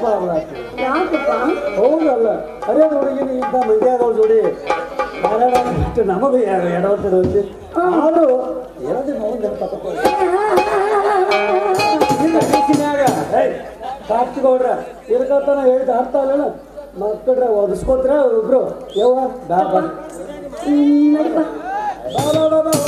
ಆಗ್ಲಾಗ್ತದೆ ಯಾಕಪ್ಪ ಹೌದಲ್ಲ ಅರೆ ಹುಡುಗಿನ ಇಂಥ ಮಂಡ್ಯದವ್ರ ಜೋಡಿ ನಾರಾಯಣ ಇಷ್ಟು ನಮಗೆ ಎಡವಟ್ಟಿರೋದು ಆದರೂ ಎರಡು ನೋವು ನೆನಪತ್ತಪ್ಪ ಸಾಕ್ಷಿಗೌಡ್ರ ಇರ್ಕತ್ತಾನ ಹೇಳಿದ ಅರ್ಥ ಅಲ್ಲ ಮಕ್ಕಳ್ರೆ ಒದಿಸ್ಕೋತ್ರ ಇಬ್ರು ಯವ್ವ ಬಾ ಬಾ ಹ್ಮ್, ನಡಿಪ್ಪ ಬಾ ಬಾ ಬಾ ಬಾ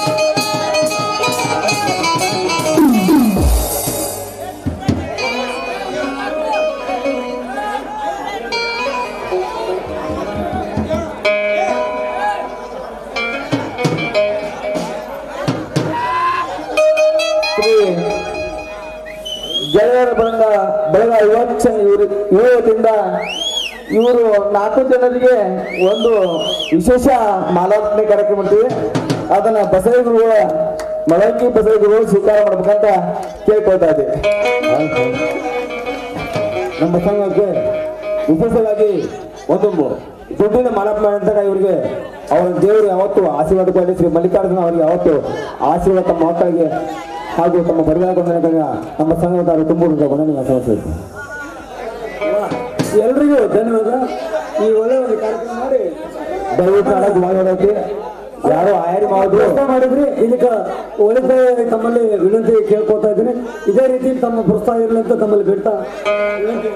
ಶ್ರೀ ಗೆಳೆಯರ ಬಳಗ ಬಳಗ ಯುವಕ ಇವರು ಯುವದಿಂದ ಇವರು ನಾಲ್ಕು ಜನರಿಗೆ ಒಂದು ವಿಶೇಷ ಮಾಲಾರ್ಪಣೆ ಕಾರ್ಯಕ್ರಮ ಮಾಡ್ತೀವಿ ಅದನ್ನ ಬಸವ ಗುರುಗಳ ಮಳಂಗಿ ಬಸವ ಗುರುಗಳು ಸ್ವೀಕಾರ ಮಾಡ್ಬೇಕಂತ ಕೇಳ್ಕೊಳ್ತಾ ಇದ್ದೀವಿ ನಮ್ಮ ಸಂಘಕ್ಕೆ ವಿಶೇಷವಾಗಿ ಒಂದು ದುಡ್ಡಿನ ಮಾಲಾರ್ಪಣೆ ಅಂತ ಇವರಿಗೆ ಅವರ ದೇವರು ಯಾವತ್ತು ಆಶೀರ್ವಾದ ಕೊಡಲಿ ಶ್ರೀ ಮಲ್ಲಿಕಾರ್ಜುನ ಅವರಿಗೆ ಯಾವತ್ತು ಆಶೀರ್ವಾದ ತಮ್ಮ ಮಕ್ಕಳಿಗೆ ಹಾಗೂ ತಮ್ಮ ಬರಿದಾರ ನಮ್ಮ ಸಂಘದ ತುಂಬ ವಂದನೆ ಸಮರ್ಪಿಸ್ತೀನಿ ಎಲ್ರಿಗೂ ಧನ್ಯವಾದ ಈ ಒಳ್ಳೆ ಒಂದು ಕಾರ್ಯಕ್ರಮ ಮಾಡಿ ದಯವಿಟ್ಟು ನಾಡಕ್ಕೆ ಮಾತಾಡೋಕೆ ಯಾರು ಆಯಾರಿ ಮಾಡಿದ್ರು ಪ್ರಯತ್ನ ಮಾಡಿದ್ರಿ ಇದಕ್ಕೆ ಒಳ್ಳೆ ತಮ್ಮಲ್ಲಿ ವಿನಂತಿ ಕೇಳ್ಕೊತಾ ಇದ್ದೀನಿ ಇದೇ ರೀತಿ ತಮ್ಮ ಪ್ರೋತ್ಸಾಹ ಇರಲಿ ಅಂತ ತಮ್ಮಲ್ಲಿ ಬಿಡ್ತಾ ವಿನಂತಿ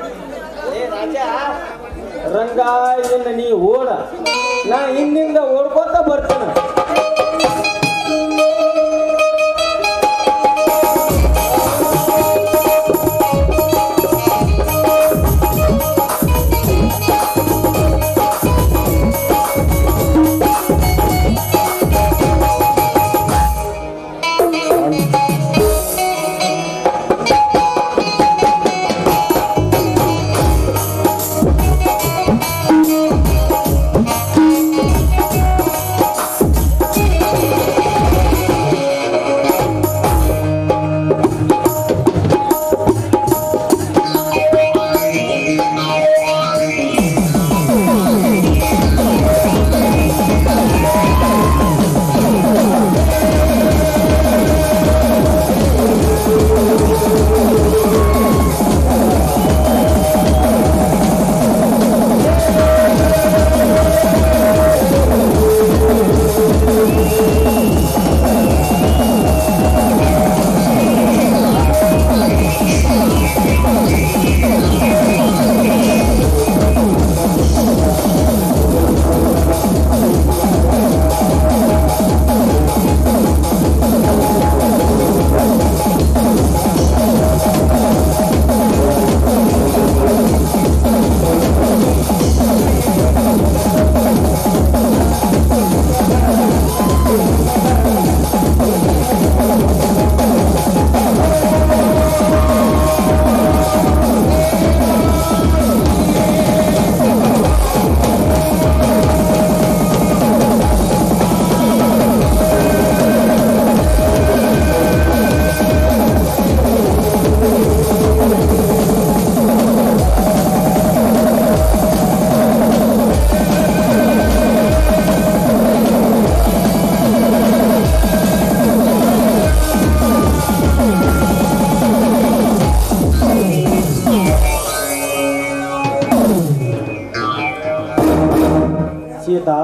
ರಂಗ ಇನ್ನ ನೀ ಓಡ ನಾ ಹಿಂದಿಂದ ಓಡ್ಕೊತ ಬರ್ತೇನೆ ಸೀತಾ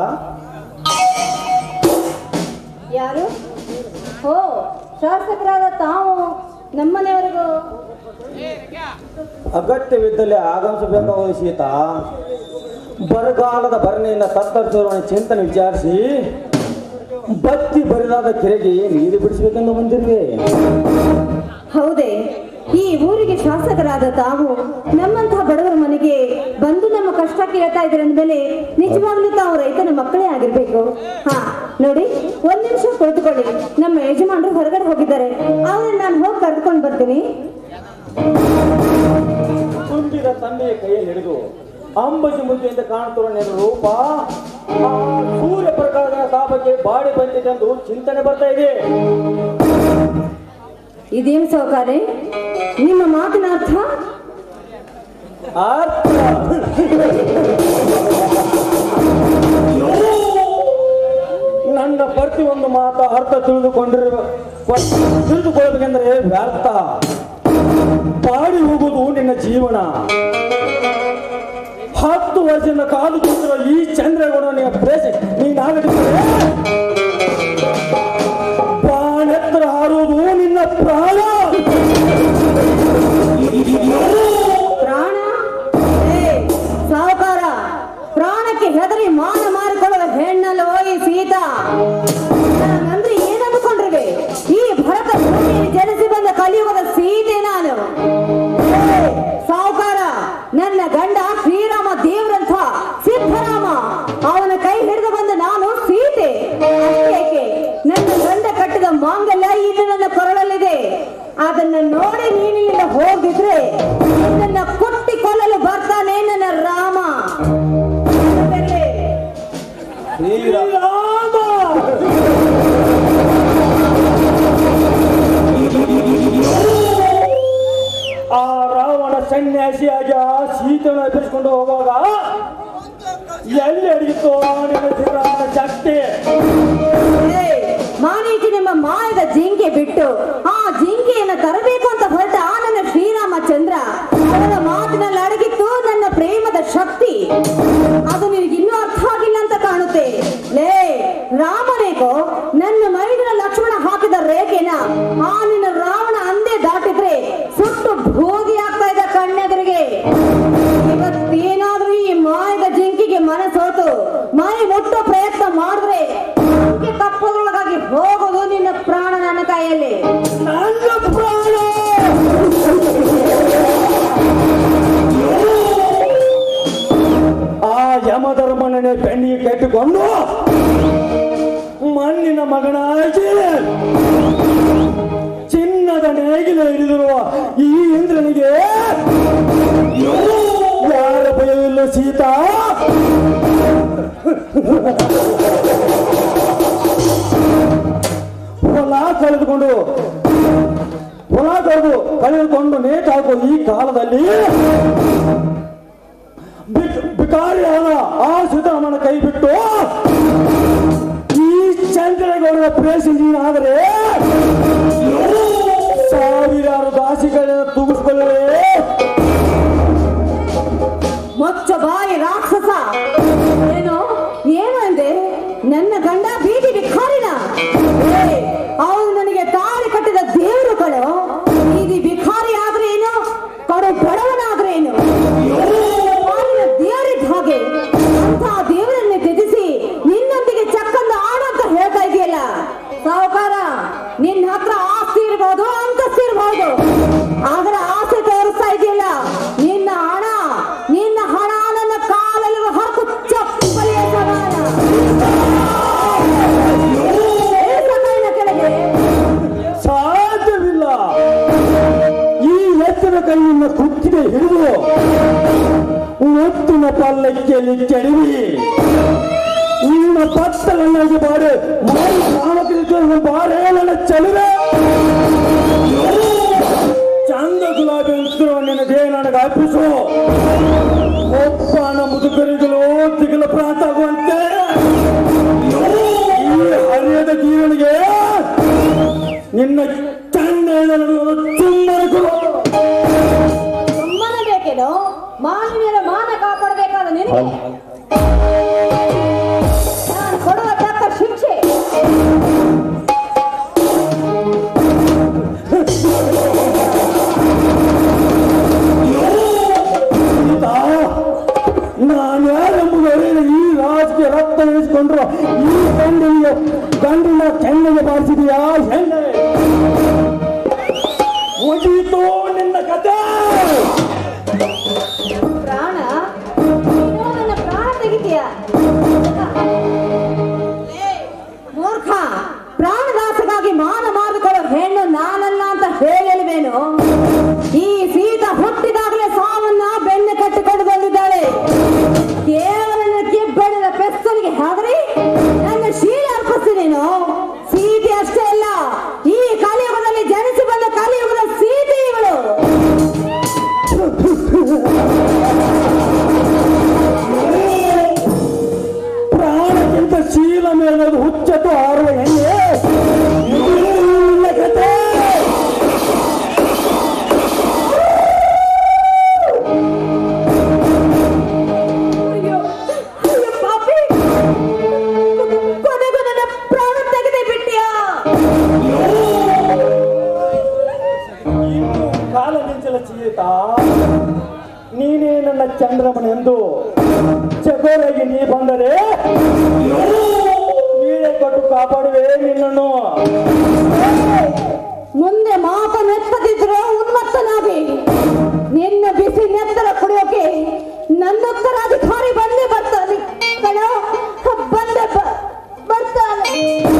ಯಾರು ಓ ಶಾಸಕರಾದ ತಾವು ನಮ್ಮನೆಯವರಿಗೂ ಅಗತ್ಯವಿದ್ದಲ್ಲಿ ಆಗಮಿಸಬೇಕಾಗುವುದು ಸೀತಾ ಬರಗಾಲದ ಭರಣಿಯಿಂದ ತತ್ತರಿಸಿರುವ ಚಿಂತನೆ ವಿಚಾರಿಸಿ ಬತ್ತಿ ಬರಿದಾದ ಕೆರೆಗೆ ನೀರು ಬಿಡಿಸಬೇಕೆಂದು ಬಂದಿರುವೆ ಹೌದೇ ಈ ಊರಿಗೆ ಶಾಸಕರಾದ ತಾವು ನಮ್ಮಂತಹ ಬಡವರ ಮನೆಗೆ ಬಂದು ನಮ್ಮ ಕಷ್ಟ ಕೇಳ್ತಾ ಇದ್ರೆ ಅಂದ್ಮೇಲೆ ನಿಜವಾಗ್ಲೂ ತಾವು ರೈತನ ಮಕ್ಕಳೇ ಆಗಿರ್ಬೇಕು ಹಾ ನೋಡಿ ಒಂದ್ ನಿಮಿಷ ಕುಳಿತುಕೊಳ್ಳಿ ನಮ್ಮ ಯಜಮಾನರು ಹೊರಗಡೆ ಹೋಗಿದ್ದಾರೆ ಅವ್ರನ್ನ ನಾನು ಹೋಗಿ ಕರ್ಕೊಂಡು ಬರ್ತೀನಿ ತುಂಬಿದ ತಂದೆಯ ಕೈಯಲ್ಲಿ ಹಿಡಿದು ಅಂಬಜಿ ಮುದ್ರೆಯಿಂದ ಕಾಣುತ್ತಿರುವ ನಿನ್ನ ರೂಪ ಆ ಸೂರ್ಯ ಪ್ರಕಾಶದ ತಾಪಕ್ಕೆ ಬಾಡಿ ಬಂದಿದ್ದೆಂದು ಚಿಂತನೆ ಬರ್ತಾ ಇದೆ ಇದೇನು ಸೌಕಾರೆ ನಿಮ್ಮ ಮಾತಿನ ಅರ್ಥ ಅರ್ಥ ನನ್ನ ಪ್ರತಿಯೊಂದು ಮಾತು ಅರ್ಥ ತಿಳಿದುಕೊಂಡಿರುವ ತಿಳಿದುಕೊಳ್ಳಬೇಕೆಂದರೆ ವ್ಯರ್ಥ ಬಾಡಿ ಹೋಗುವುದು ನಿನ್ನ ಜೀವನ ಹತ್ತು ವರ್ಷದಿಂದ ಕಾಲು ಕೂತಿರೋ ಈ ಚಂದ್ರಗೌಡ ನಿನ್ನ ಪ್ರೇಸ ನೀನಾಗದಿದ್ದರೆ ಬಾಣೆತ್ತರ ಹಾರುವುದು ನಿನ್ನ ಪ್ರಾಣ ಪ್ರಾಣ ಏ, ಸಾಹುಕಾರ ಪ್ರಾಣಕ್ಕೆ ಹೆದರಿ ಮಾನ ಮಾರಿಕೊಳ್ಳುವ ಹೆಣ್ಣಲ್ಲೋ ಈ ಸೀತಾ ನಾನಂದ್ರೆ ಏನ್ ಅಂದುಕೊಂಡಿರುವೆ ಈ ಭರತ ಭೂಮಿಯಲ್ಲಿ ಜನಿಸಿ ಬಂದ ಕಲಿಯುಗದ ಸೀತೆ ನಾನು ಏ, ಸಾಹುಕಾರ ನನ್ನ ಗಂಡ ಶ್ರೀರಾಮ ದೇವರಂಥ ಸಿದ್ಧರಾಮ ಅವನ ಕೈ ಹಿಡಿದು ಬಂದ ನಾನು ಸೀತೆ ಅಷ್ಟೇಕೆ ನನ್ನ ಗಂಡ ಕಟ್ಟಿದ ಮಾಂಗಲ್ಯ ಇನ್ನು ನನ್ನ ಕೊರಳಲ್ಲಿದೆ ಅದನ್ನ ನೋಡಿ ನೀನಿಲ್ಲಿಂದ ಹೋಗಿದ್ರೆ ನಿನ್ನನ್ನ ಕೊಟ್ಟಿ ಕೊಲ್ಲಲು ಬರ್ತಾನೆ ನನ್ನ ರಾಮ ಬರ್ಲಿ. ರಾಮ! ಆ ರಾವಣ ಸನ್ಯಾಸಿಯಾಗಿ ಆ ಸೀತನ ಎದುರಿಸಿಕೊಂಡು ಹೋಗುವಾಗ ಎಲ್ಲಿ ಅಡಿಗಿತ್ತು ನಿನ್ನ ಶ್ರೀರಾಮನ ಶಕ್ತಿ ಏಯ್, ಮಾನೀಚಿ ನಿಮ್ಮ ಮಾಯದ ಜಿಂಕೆ ಬಿಟ್ಟು ಆ ಜಿಂಕೆಯನ್ನ ತರಬೇಕು ಅಂತ ಹೊರಟ ಆ ನನ್ನ ಶ್ರೀರಾಮಚಂದ್ರ ಅವರ ಮಾತಿನಲ್ಲಿ ಅಡಗಿತ್ತು ನನ್ನ ಪ್ರೇಮದ ಶಕ್ತಿ ಅದು ನಿನಗೆ ಇನ್ನೂ ಅರ್ಥ ಆಗಿಲ್ಲ ಅಂತ ಕಾಣುತ್ತೆ ಲೇ ರಾಮನೇಗೋ ನನ್ನ ಮೈದಿನ ಲಕ್ಷ್ಮಣ ಹಾಕಿದ ರೇಖೆನ ಆ ನಿನ್ನ ರಾವಣ ಅಂದೇ ದಾಟಿದ್ರೆ ಸುಟ್ಟು ಭೋಗಿ ಆಗ್ತಾ ಇದ್ದ ಕಣ್ಣೆದುರಿಗೆ ಇವತ್ತೇನಾದ್ರೂ ಈ ಮಾಯದ ಜಿಂಕಿಗೆ ಮನಸೋತು ಮೈ ಮುಟ್ಟೋ ಪ್ರಯತ್ನ ಮಾಡಿದ್ರೆ ಜಿಂಕೆ ಕಪ್ಪದೊಳಗಾಗಿ ಹೋಗೋದು ನಿನ್ನ ಪ್ರಾಣ ನನ್ನ ಕೈಯಲ್ಲಿ ನನ್ನ ಪ್ರಾಣ ಆ ಯಮಧರ್ಮನೇ ಬೆನ್ನಿಗೆ ಕಟ್ಟಿಕೊಂಡು ಮಣ್ಣಿನ ಮಗನಾಗಿ ಚಿನ್ನದ ನೇಗಿಲು ಹಿಡಿದಿರುವ ಈ ಇಂದ್ರನಿಗೆ ಯಾರ ಭಯವಿಲ್ಲ ಸೀತಾ ಹೊಲ ಕಳೆದುಕೊಂಡು ಹೊಲ ಕಳೆದು ಕಳೆದುಕೊಂಡು ನೇತಾಕೋ ಈ ಕಾಲದಲ್ಲಿ ಬಿಕ್- ಬಿಕಾರಿಯಾದ ಆ ಸಿದ್ದರಾಮನ ಕೈ ಬಿಟ್ಟು ಈ ಚಂದ್ರಗೌಡರ ಪ್ರೇಸಿ ನೀನಾದರೆ ಸಾವಿರಾರು ದಾಸಿಗಳನ್ನ ತೂಗಿಸ್ಕೊಳ್ಳುವೆ ಮೊಚ್ಚ ಬಾಯಿ ರಾಕ್ಷಸ ಏನು ಏನು ಅಂದೆ ನನ್ನ ಗಂಡ ಬೀದಿ ಬಿಖಾರಿನ ಅವನು ನನಗೆ ತಾಳಿ ಕಟ್ಟಿದ ದೇವರು ಕಳು ಬೀದಿ ಬಿಖಾರಿ ಆದ್ರೆ ಏನು ಕಡು ಬಡವನಾದ್ರೆ ಏನು ಪಾಲಿನ ದೇವರಿದ್ದ ಹಾಗೆ ಅಂತ ದೇವರನ್ನೇ ತ್ಯಜಿಸಿ ನಿನ್ನೊಂದಿಗೆ ಚಕ್ಕಂದ ಆಡ ಅಂತ ಹೇಳ್ತಾ ಇದೆಯಲ್ಲ ಸಾವುಕಾರ ನಿನ್ನ ಹತ್ರ ಆಸ್ತಿ ಇರ್ಬೋದು ಅಂತಸ್ತು ಇರ್ಬೋದು ಆದ್ರೆ ಆಸೆ ತೋರಿಸ್ತಾ ಇದೆಯಲ್ಲ ನಿನ್ನ ಹಣ ನಿನ್ನ ಹಣ ನನ್ನ ಕಾಲಲ್ಲಿ ಹಕ್ಕು ಚಪ್ಪಲಿಯ ಸಮಾನ ಏಳ್ಸ ಕೈನ ಕೆಳಗೆ ಸಾಧ್ಯವಿಲ್ಲ ಈ ಎತ್ತಿನ ಕೈಯಿಂದ ಕುತ್ತಿಗೆ ಹಿಡಿದು ಮುತ್ತಿನ ಪಲ್ಲಕ್ಕಿಯಲ್ಲಿ ಕೆಡವಿ ನಿನ್ನ ಪತ್ತಲನ್ನಾಗಿ ಬಾರೆ ಮಾಡಿ ಕಾಮಕರಿಕೊಂಡು ಬಾರೇ ನನ್ನ ಚಲುವೆ ಚಂದ ಗುಲಾಬಿ ಉತ್ತಿರುವ ನಿನ್ನ ದೇಹ ನನಗೆ ಅರ್ಪಿಸು ಒಬ್ಬನ ಮುದುಕರಿಗಳು ತಿಗಲ ಪ್ರಾಂತ ಆಗುವಂತೆ ಈ ಹರಿಯದ ಜೀವನಿಗೆ ನಿನ್ನ ಚಂಡೆಯನ್ನು ಚುಮ್ಮನೆ ಕೊಡು ಸುಮ್ಮನೆ ಬೇಕೇನೋ ಮಾನವೀಯರ ಮಾನ ಕಾಪಾಡಬೇಕಾದ ನಿನಗೆ ನಾನು ಕೊಡುವ ತಕ್ಕ ಶಿಕ್ಷೆ ಸೀತಾ, ನಾನು ಯಾರೆಂಬುದು ಅರಿಯದ ಈ ರಾಜಕೀಯ ರಕ್ತ ಇಳಿಸಿಕೊಂಡ್ರು ಈ ಗಂಡಿನ ಗಂಡಿನ ಕೆನ್ನೆಗೆ ಬಾರಿಸಿದೆಯಾ ಹೆಣ್ಣೆ ಮುಗೀತು ನಿನ್ನ ಕತೆ ಪ್ರಾಣ ನೀನು ನನ್ನ ಪ್ರಾಣ ತೆಗಿತೀಯ ಮೂರ್ಖ ಪ್ರಾಣದಾಸಗಾಗಿ ಮಾನ ಮಾಡಿಕೊಳ್ಳೋ ಹೆಣ್ಣು ನಾನಲ್ಲ ಅಂತ ಹೇಳಲ್ವೇನು ಈ ಸೀತ ಹುಟ್ಟಿದಾಗಲೇ ಸಾವನ್ನ ಬೆಣ್ಣೆ ಕಟ್ಟಿಕೊಂಡು ಬಂದಿದ್ದಾಳೆ ಕೇವಲ ಕಿಬ್ಬೆಳೆದ ಪೆಸ್ತನಿಗೆ ಹಾಗರಿ ನನ್ನ ಶೀಲ ಅರ್ಪಿಸ್ತೀನೇನು ಸೀತೆ ಅಷ್ಟೇ ಅಲ್ಲ ಈ ಕಲಿಯುಗದಲ್ಲಿ ಜನಿಸಿ ಬಂದ ಕಲಿಯುಗದ ಸೀತೆ ಇವಳು ಸೀತಾ ನೀನೇ ನನ್ನ ಚಂದ್ರಮಣ ಎಂದು ಚಕೋರಾಗಿ ನೀ ಬಂದರೆ ನೀನೇ ಕೊಟ್ಟು ಕಾಪಾಡುವೆ ನಿನ್ನನ್ನು ಮುಂದೆ ಮಾತನೆತ್ತದಿದ್ರೆ ಉನ್ಮತ್ತನಾಗಿ ನಿನ್ನ ಬಿಸಿ ನೆತ್ತರ ಕುಡಿಯೋಕೆ ನನ್ನ ಉತ್ತರಾಧಿಕಾರಿ ಬಂದೇ ಬರ್ತಾನೆ ಕಣ ಬಂದೆ ಬ- ಬರ್ತಾನೆ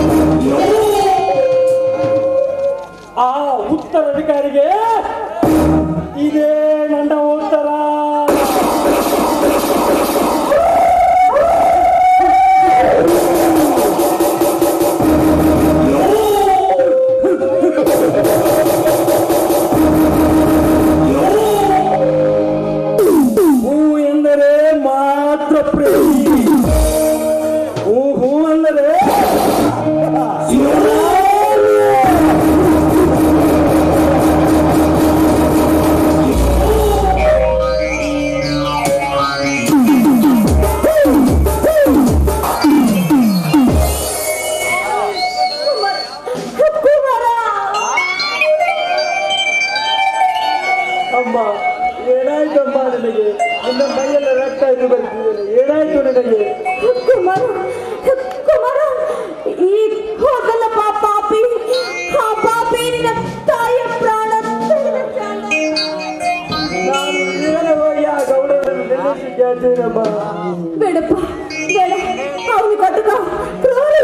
ಆ ಉತ್ತರಾಧಿಕಾರಿಗೆ ಇದೇ ನನ್ನ ಉತ್ತರ ಹೂ ಎಂದರೆ ಮಾತ್ರ ಪ್ರೀತಿ ಹೂ ಹೂ ಅಂದರೆ ಕುಮಾರ ಅಮ್ಮ ಏನಾಯ್ತಮ್ಮ ನಿನಗೆ ನಿನ್ನ ಮೈಯೆಲ್ಲ ರಕ್ತ ಇದು ಬರ್ತಿದೆ ಏನಾಯ್ತು ನಿನಗೆ ಕುಮಾರ ಕುಮಾರ ಈ ಹೋಗಲ್ಲ ಪಾಪಿ ಆ ಪಾಪಿ ನಿನ್ನ ತಾಯಿಯ ಪ್ರಾಣ ತೆಗೆದ ಪ್ರಾಣ. ನಾನು ಈಗಲೇ ಹೋಗಿ ಆ ಗೌಡರನ್ನು ನಿಲ್ಲಿಸಿ ಕೇಳ್ತೀನಮ್ಮ ಬೇಡಪ್ಪ ಬೇಡ ಅವನು ಕಟಕ ಕ್ರೂರಿ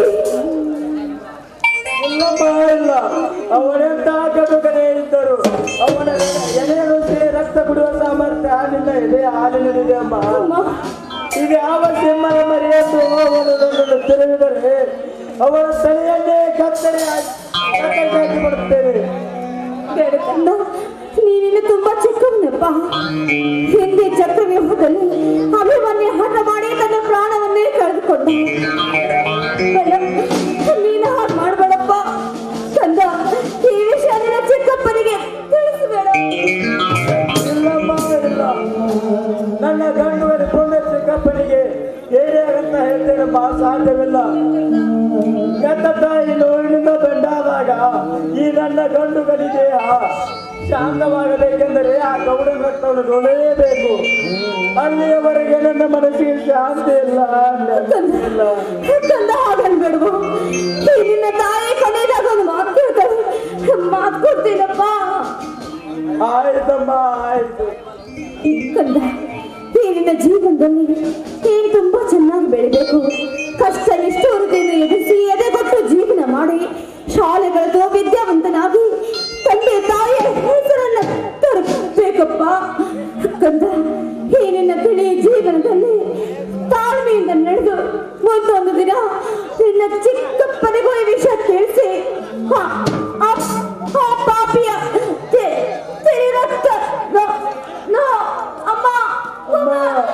ಇಲ್ಲಮ್ಮ ಇಲ್ಲ ಅವನೆಂತ ಕಟುಕನೇ ಇದ್ದರು ಅವನ ಎದೆಯನ್ನು ಸೇರಿ ರಕ್ತ ಬಿಡುವ ಸಾಮರ್ಥ್ಯ ಹಾಲಿಲ್ಲ ಎದೆ ಹಾಲಿನಲ್ಲಿದೆ ಅಮ್ಮ ಅಮ್ಮ ಈಗ ಯಾವ ಸಿಂಹದ ಮರಿಯನ್ನು ಅವನನ್ನು ತಿರುಗಿದರೆ ಅವರ ತಲೆಯನ್ನೇ ಕತ್ತರಿ ಕತ್ತರಿ ಮಾಡುತ್ತೇನೆ ಬೇಡ ಕಂದ ನೀನಿನ್ನು ತುಂಬಾ ಚಿಕ್ಕವನಪ್ಪ ಹಿಂದೆ ಚಕ್ರವ್ಯೂಹದಲ್ಲಿ ಅಭಿಮನ್ಯ ಹಠ ಮಾಡಿ ತನ್ನ ಪ್ರಾಣವನ್ನೇ ಕಳೆದುಕೊಂಡ ಬೇಡ ನೀನು ಹಾಗೆ ಮಾಡಬೇಡಪ್ಪ ಕಂದ ಈ ವಿಷಯ ನಿನ್ನ ಚಿಕ್ಕಪ್ಪನಿಗೆ ತಿಳಿಸಬೇಡ ಇಲ್ಲಮ್ಮ ಇಲ್ಲ ನನ್ನ ಗಂಡುಗಲಿ ಪುಣ್ಯ ಚಿಕ್ಕಪ್ಪನಿಗೆ ಏರಿಯಾಗಂತ ಹೇಳ್ತೇನಮ್ಮ ಸಾಧ್ಯವಿಲ್ಲ ಗಂಡ ತಾಯಿ ನೋವಿನಿಂದ ಬೆಂಡಾದಾಗ ಈ ನನ್ನ ಗಂಡುಗಲಿ ದೇಹ ಶಾಂತವಾಗಬೇಕೆಂದರೆ ಆ ಗೌಡನ ರಕ್ತವನ್ನು ನೋಡಲೇಬೇಕು ಅಲ್ಲಿಯವರೆಗೆ ನನ್ನ ಮನಸ್ಸಿಗೆ ಶಾಂತಿ ಇಲ್ಲ ನೆಮ್ಮದಿ ಇಲ್ಲ ಕಂದ ಹಾಗನ್ಬೇಡ್ವು ಈ ನಿನ್ನ ತಾಯಿ ಕೊನೆಯದಾಗ ಒಂದು ಮಾತು ಕೇಳ್ತಾಳೆ ಮಾತು ಕೊಡ್ತೀನಪ್ಪ ಆಯ್ತಮ್ಮ ಆಯ್ತು ಕಂದ ಈ ನಿನ್ನ ಜೀವನದಲ್ಲಿ ನೀನು ತುಂಬಾ ಚೆನ್ನಾಗಿ ಬೆಳಿಬೇಕು ಕಷ್ಟ ನಿಷ್ಠೂರತೆಯನ್ನು ಎದುರಿಸಿ ಎದೆಗೊಟ್ಟು ಜೀವನ ಮಾಡಿ ಶಾಲೆಗಳದು ವಿದ್ಯಾವಂತನಾಗಿ ತಂದೆ ತಾಯಿಯ ಹೆಸರನ್ನ ತರಬೇಕಪ್ಪ ಕಂದ ಈ ನಿನ್ನ ತಿಳಿ ಜೀವನದಲ್ಲಿ ತಾಳ್ಮೆಯಿಂದ ನಡೆದು ಒಂದೊಂದು ದಿನ ನಿನ್ನ ಚಿಕ್ಕಪ್ಪನಿಗೂ ಈ ವಿಷಯ ತಿಳಿಸಿ ಆ ಆ- ಆ ಪಾಪಿಯ ತೆ- ತಿಳಿ ರಕ್ತ ನೋ- ನೋ ಅಮ್ಮ ಅಮ್ಮ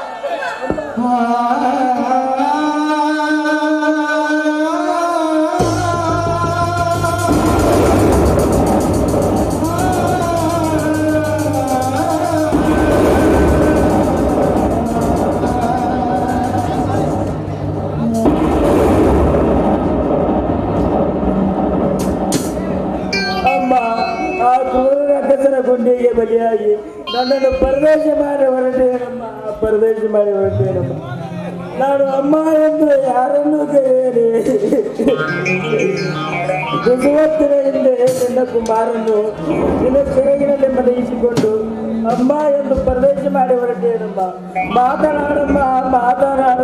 ಅಮ್ಮ ಆ ಕ್ರೂರ ಕಸರ ಗುಂಡಿಗೆ ಬಲಿಯಾಗಿ ನನ್ನನ್ನು ಪರದೇಶ ಮಾಡಿ ಹೊರಟೇನಮ್ಮ ಪರದೇಶ ಮಾಡಿ ಹೊರಟೇನಮ್ಮ ನಾನು ಅಮ್ಮ ಎಂದು ಯಾರನ್ನೂ ಕರೆಯಲಿ ಕುಸುವತ್ತಿನ ಹಿಂದೆ ನಿನ್ನ ಕುಮಾರನ್ನು ನಿನ್ನ ಸೆರಗಿನಲ್ಲಿ ಮಲಗಿಸಿಕೊಂಡು ಅಮ್ಮ ಎಂದು ಪರದೇಶ ಮಾಡಿ ಹೊರಟೇನಮ್ಮ ಮಾತನಾಡಮ್ಮ ಮಾತನಾಡು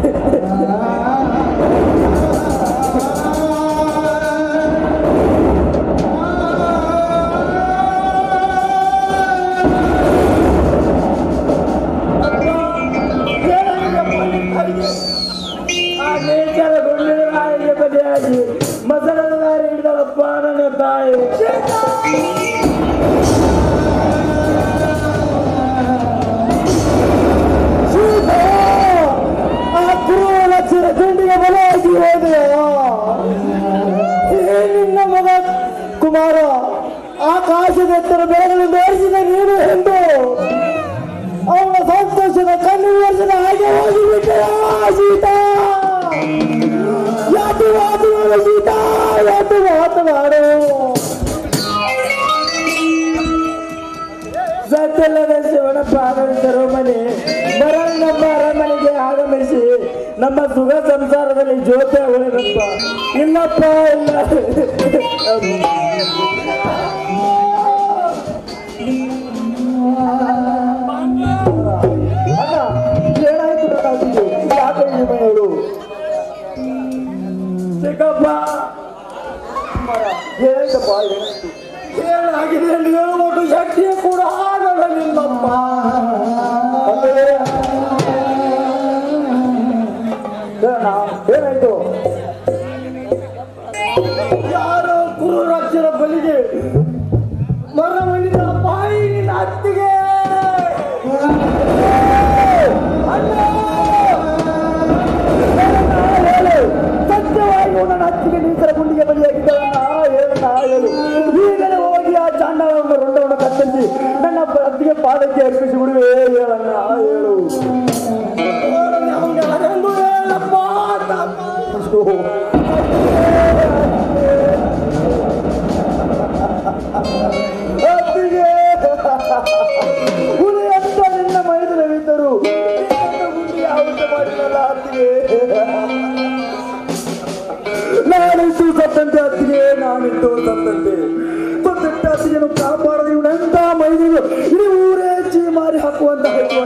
ಆ ನೇಚರ ಗುಂಡಿನ ನಾಯಿಗೆ ಬಲಿಯಾಗಿ ಮಸರದ ದಾರಿ ಹಿಡಿದಳಪ್ಪ ನನ್ನ ತಾಯಿ ಆ ಕ್ರೂರ ಚಿರ ಗುಂಡಿಗೆ ಬಲಿಯಾಗಿ ಹೋದೆಯೋ ಏ ನಿನ್ನ ಮಗ ಕುಮಾರ ಆಕಾಶದೆತ್ತರ ಬೆಳಗಲು ಬೇರಿಸಿದ ನೀನು ಎಂದು ಅವನ ಸಂತೋಷದ ಕಣ್ಣು ವರ್ಷದ ಹಾಗೆ ಹೋಗಿಬಿಟ್ಟೆಯಾ ಸೀತಾ ಯಾತು ಮಾತು ಮಾಡು ಸೀತಾ ಯಾತು ಮಾತು ಮಾಡು ಸತ್ಯ ಗೊತ್ತಿಲ್ಲದ ಶಿವನಪ್ಪ ಆಗಮಿಸರೋ ಮನೆ ಮರಣ ನಮ್ಮ ಅರಮನೆಗೆ ಆಗಮಿಸಿ ನಮ್ಮ ಸುಖ ಸಂಸಾರದಲ್ಲಿ ಜೋತೆ ಉಳಿದಪ್ಪ ಇಲ್ಲಪ್ಪ ಇಲ್ಲ ಏನಾಯ್ತು ನನ್ನ ಅತ್ತಿಗೆ ಯಾಕೆ ಈ ಮನೆಯವರು ಚಿಕ್ಕಪ್ಪ ಏನಾಯ್ತಪ್ಪ ಏನಾಯ್ತು ಏನಾಗಿದೆ ಎಂದು ಹೇಳುವುದು ಶಕ್ತಿಯು ಕೂಡ ಆಗಲ್ಲ ನಿಮ್ಮಪ್ಪ ಅಂದ್ರೆ ಹೇಳಣ್ಣ, ಏನಾಯ್ತು ಯಾರೋ ಕುರುರಾಜ್ಯದ ಬಲಿಗೆ ಮರ ಮಂಡಿದ ಬಾಯಿ ನಿನ್ನ ಅತ್ತಿಗೆ ಅಣ್ಣ! ಹೇಳು ಸತ್ಯವಾಗಿ ನನ್ನ ಹತ್ತಿಗೆ ನೀಸರ ಗುಂಡಿಗೆ ಬಲಿಯಾಗಿದ್ದವನ್ನ ಹೇಳಣ್ಣ ಹೇಳು ಈಗಲೇ ಹೋಗಿ ಆ ಚಾಂಡಾಳವನ್ನು ರುಂಡವನ್ನು ಕತ್ತರಿಸಿ ನನ್ನ ಹತ್ತಿಗೆ ಪಾದಕ್ಕೆ ಅರ್ಪಿಸಿ ಬಿಡುವೆ ಹೇಳಣ್ಣ ಹೇಳು ಅವನಿಗೆ ಅದೆಂದು ಹೇಳಪ್ಪ ತಮ್ಮ. ಅತ್ತಿಗೆ ಹುಲಿ ಅಂತ ನಿನ್ನ ಮೈದನವಿದ್ದರು ಗುಂಡಿ ಯಾವತ್ತೂ ಮಾಡಿರಲ್ಲ ಅತ್ತಿಗೆ ನಾನಿದ್ದು ಸತ್ತಂತೆ ಅತ್ತಿಗೆ ನಾನಿದ್ದು ಸತ್ತಂತೆ ಸತ್ತಂತೆ ಅತ್ತಿಗೆನು ಕಾಪಾಡದೆ ಇವನಂತ ಮೈದಿರು ಇಡೀ ಊರೇ ಚೀ ಮಾರಿ ಹಾಕುವಂತ ಆಯ್ತು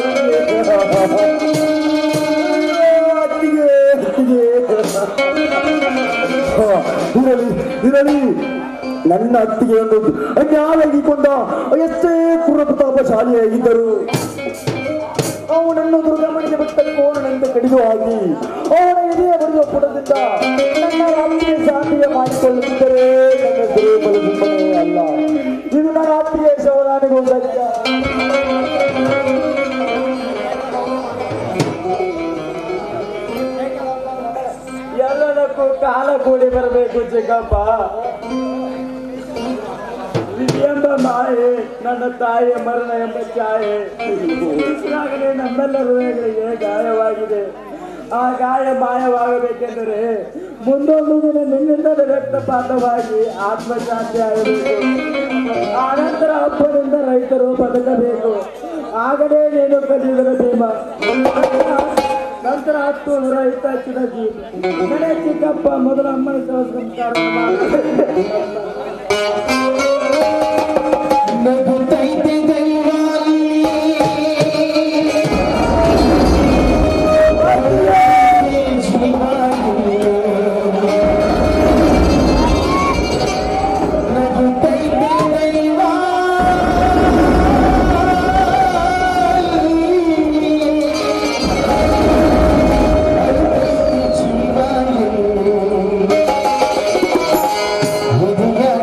ಅತ್ತಿಗೆ ಅತ್ತಿಗೆ ಅತ್ತಿಗೆ ಹ, ಇರಲಿ ಇರಲಿ ನನ್ನ ಅತ್ತಿಗೆ ಒಂದು ಅನ್ಯಾಯವಾಗಿಕೊಂಡ ಎಷ್ಟೇ ಕುರ್ರಪ್ರತಾಪಶಾಲಿಯಾಗಿದ್ದರು ಅವನನ್ನು ದುರ್ಗಮಣಿಗೆ ಬಿಟ್ಟ ಕೋಣನೆಂದು ಕಡಿದು ಹಾಕಿ ಅವನ ಎದೆಯ ಬರುವ ಪುಟದಿಂದ ನನ್ನ ರಾತ್ರಿಯ ಶಾಂತಿಯ ಮಾಡಿಕೊಳ್ಳುತ್ತಿದ್ದರೆ ನನ್ನ ದುರ್ಬಲ ಸುಮ್ಮನೆ ಅಲ್ಲ ಇದು ನನ್ನ ರಾತ್ರಿಯ ಶವದಾನಿಗೂ ಸತ್ಯ ಎಲ್ಲದಕ್ಕೂ ಕಾಲ ಕೂಡಿ ಬರಬೇಕು ಚಿಕ್ಕಪ್ಪ ಎಂಬ ಮಾಯೆ ನನ್ನ ತಾಯಿಯ ಮರಣ ಎಂಬ ಛಾಯೆ ಈಗಾಗಲೇ ನಮ್ಮೆಲ್ಲ ಹೃದಯಗಳಿಗೆ ಗಾಯವಾಗಿದೆ ಆ ಗಾಯ ಮಾಯವಾಗಬೇಕೆಂದರೆ ಮುಂದೊಂದು ದಿನ ನಿನ್ನಿಂದಲೇ ರಕ್ತಪಾತವಾಗಿ ಆತ್ಮಶಾಂತಿ ಆಗಬೇಕು ಆನಂತರ ಹಬ್ಬದಿಂದ ರೈತರು ಬದುಕಬೇಕು ಆಗಲೇ ನೀನು ಕಲಿಯುವುದರ ಭೀಮ ನಂತರ ಹತ್ತು ನೂರ ಇಪ್ಪತ್ತಿನ ಜೀವ ಮನೆ ಚಿಕ್ಕಪ್ಪ ಮೊದಲ ಅಮ್ಮನ ಶವ ಸಂಸ್ಕಾರ Yeah.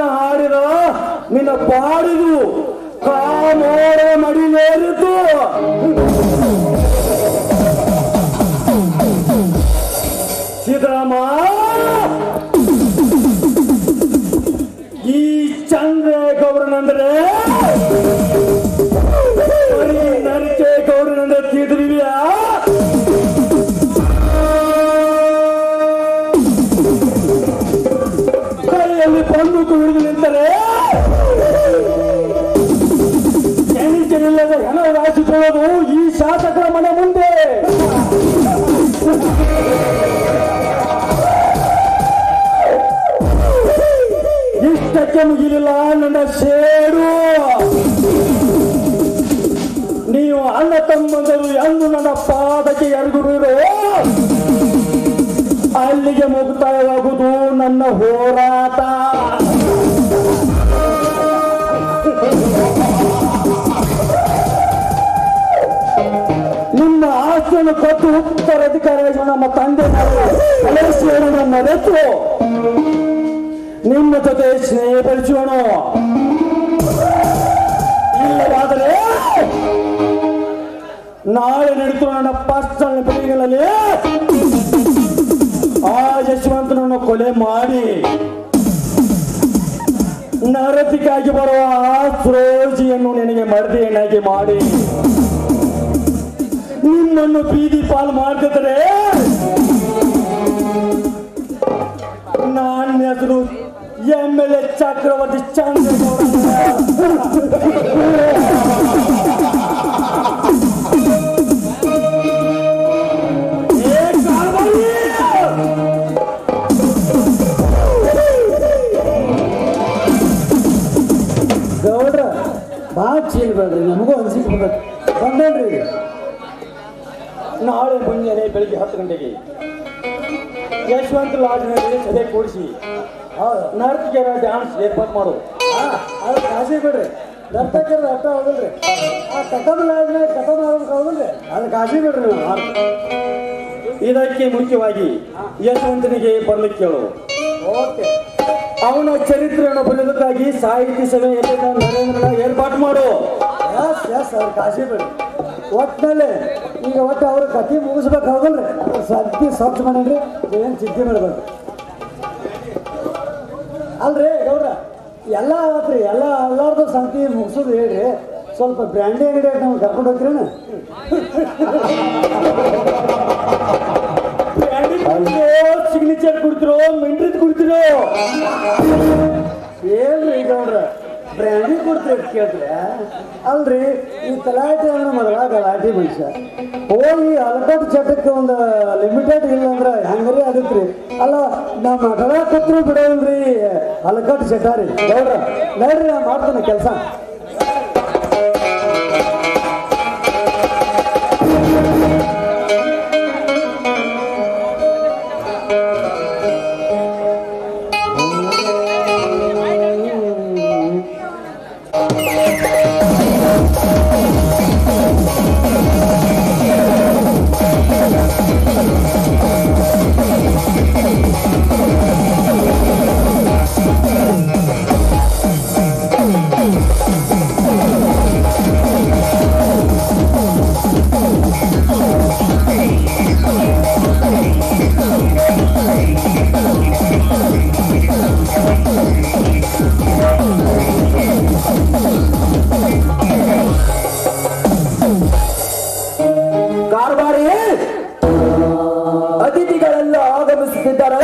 ಹಾಡಿದ ನಿನ್ನ ಪಾಡಿದು ಕಾಮೋಡ ಮಡಿಲೇರಿತು ಸಿದ್ದರಾಮ ಈ ಚಂದ್ರ ಗೌಡನಂದ್ರೆ ಬರೀ ನರಿಕೆ ಗೌಡನಂದ್ರೆ ತಿಳಿದಿದೆಯಾ ಕೈಯಲ್ಲಿ ಬಂದೂಕು ಹಿಡಿದು ನಿಂತರೆ ಎಣಿಕೆಯಿಲ್ಲದ ಹೆಣ ರಾಶಿಕೊಳ್ಳೋದು ಈ ಶಾಸಕರ ಮನೆ ಮುಂದೆ ಇಷ್ಟಕ್ಕೆ ಮುಗಿಲಿಲ್ಲ ನನ್ನ ಸೇಡು ನೀವು ಅಣ್ಣ ತಮ್ಮಂದರು ಎಂದು ನನ್ನ ಪಾದಕ್ಕೆ ಎರಗುರು ಅಲ್ಲಿಗೆ ಮುಕ್ತಾಯವಾಗುವುದು ನನ್ನ ಹೋರಾಟ ನಿಮ್ಮ ಆಸ್ತಿಯನ್ನು ಕೊಟ್ಟು ಉತ್ತರಾಧಿಕಾರಿಯಾಗಿ ನಮ್ಮ ತಂದೆ ಹಳೇಶ್ವರನ ಮರೆತು ನಿಮ್ಮ ಜೊತೆ ಸ್ನೇಹ ಬೆಳೆಸೋಣ ಇಲ್ಲವಾದರೆ ನಾಳೆ ನಡೀತು ನನ್ನ ಪರ್ಸನಲ್ ಮೀಟಿಂಗ್ನಲ್ಲಿ ಆ ಯಶವಂತನನ್ನು ಕೊಲೆ ಮಾಡಿ ನರತಿಗಾಗಿ ಬರುವ ಆ ಸರೋಜಿಯನ್ನು ನಿನಗೆ ಮರದಿಯನ್ನಾಗಿ ಮಾಡಿ ನಿನ್ನನ್ನು ಬೀದಿ ಪಾಲು ಮಾಡ್ತಿದ್ರೆ ನನ್ನ ಹೆಸರು M L A Chakravarthi Chandragowda ಏ ಕಾಲ್ಬಾಯಿ! ಗೌಡ್ರ ಭಾಳ ಚೀಲ್ ಬೇಡ್ರಿ ನಮಗೂ ಅನ್ಸಿಕೆ ಬಂದೈತಿ ಬಂದೇನ್ರಿ ಈಗ ನಾಳೆ ಮುಂಜಾನೆ ಬೆಳಿಗ್ಗೆ ಹತ್ತು ಗಂಟೆಗೆ ಯಶವಂತ ಲಾಡ್ಜ್ನಲ್ಲಿ ಸಭೆ ಕೂಡಿಸಿ ಹೌದು ನರ್ತಕಿಯರ ಡ್ಯಾನ್ಸ್ ಏರ್ಪಾಟ್ ಮಾಡು ಹಾಂ ಅದು ಕಾಶಿ ಬಿಡ್ರಿ ನರ್ತಕರ ಅರ್ಥ ಹೌದಲ್ರಿ ಆ ಕಟಮ್ ಆದ್ಮೇಲೆ ಕಟಮ್ ಆಗ್ಬೇಕು ಹೌದಲ್ರಿ ಅದು ಕಾಶಿ ಬಿಡ್ರಿ ನೀವು ಮಾಡ್ರಿ. ಇದಕ್ಕೆ ಮುಖ್ಯವಾಗಿ ಯಶವಂತನಿಗೆ ಬರ್ಲಿಕ್ಕೆ ಕೇಳು ಓಕೆ ಅವನ ಚರಿತ್ರೆಯನ್ನು ಬರೆಯೋದಕ್ಕಾಗಿ ಸಾಹಿತ್ಯ ಸಭೆ ಎಲ್ಲಿಂದ ನರೇಂದ್ರ ಏರ್ಪಾಟ್ ಮಾಡು ಎಸ್ ಎಸ್ ಅವ್ರು ಕಾಶಿ ಬಿಡ್ರಿ ಒಟ್ಟಿನಲ್ಲಿ ಈಗ ಒಟ್ಟು ಅವ್ರ ಕತಿ ಮುಗಿಸ್ಬೇಕು ಹೌದಲ್ರಿ ಸದ್ಯ ಸ್ವಚ್ಛ ಮಾಡೀನಿ ಏನು ಚಿಂತೆ ಮಾಡಬೇಡ್ರಿ ಅಲ್ರಿ ಗೌಡ್ರ ಎಲ್ಲ ಆತ್ರಿ ಎಲ್ಲ ಎಲ್ಲಾರ್ದು ಸಂತಿ ಮುಗಿಸೋದು ಹೇಳ್ರಿ ಸ್ವಲ್ಪ ಬ್ರ್ಯಾಂಡಿ ಅಂಗಡಿ ನಾವು ಕರ್ಕೊಂಡು ಹೋಗ್ತೀರೇನು ಸಿಗ್ನೇಚರ್ ಕುಡ್ತಿರೋ ಮಿಂಟ್ರಿದ್ ಕುಡ್ತಿರೋ ಏನ್ರಿ ಗೌಡ್ರ ಬ್ರ್ಯಾಂಡಿ ಕೊಡ್ತೀರಿ ಅಂತ ಕೇಳ್ದ್ರೆ ಅಲ್ರಿ ಈ ತಲಾಟೆ ಅಂದ್ರೆ ಮೊದಲ ಗಲಾಟೆ ಮನುಷ್ಯ ಹೋಗಿ ಅಲಕಟ್ ಚಟಕ್ಕೆ ಒಂದು ಲಿಮಿಟೆಡ್ ಇಲ್ಲ ಅಂದ್ರೆ ಹೆಂಗ್ರಿ ಅದಕ್ರಿ ಅಲ್ಲ ನಮ್ಮ ಮಠದ ಕೂತ್ರು ಬಿಡೋಲ್ರಿ ಅಲಕಟ್ ಚಟ ರೀ ಗೌಡ್ರ ನೋಡ್ರಿ ನಾ ಮಾಡ್ತೇನೆ ಕೆಲಸ ಕಾರ್ಬಾರಿ ಅತಿಥಿಗಳೆಲ್ಲ ಆಗಮಿಸುತ್ತಿದ್ದಾರೆ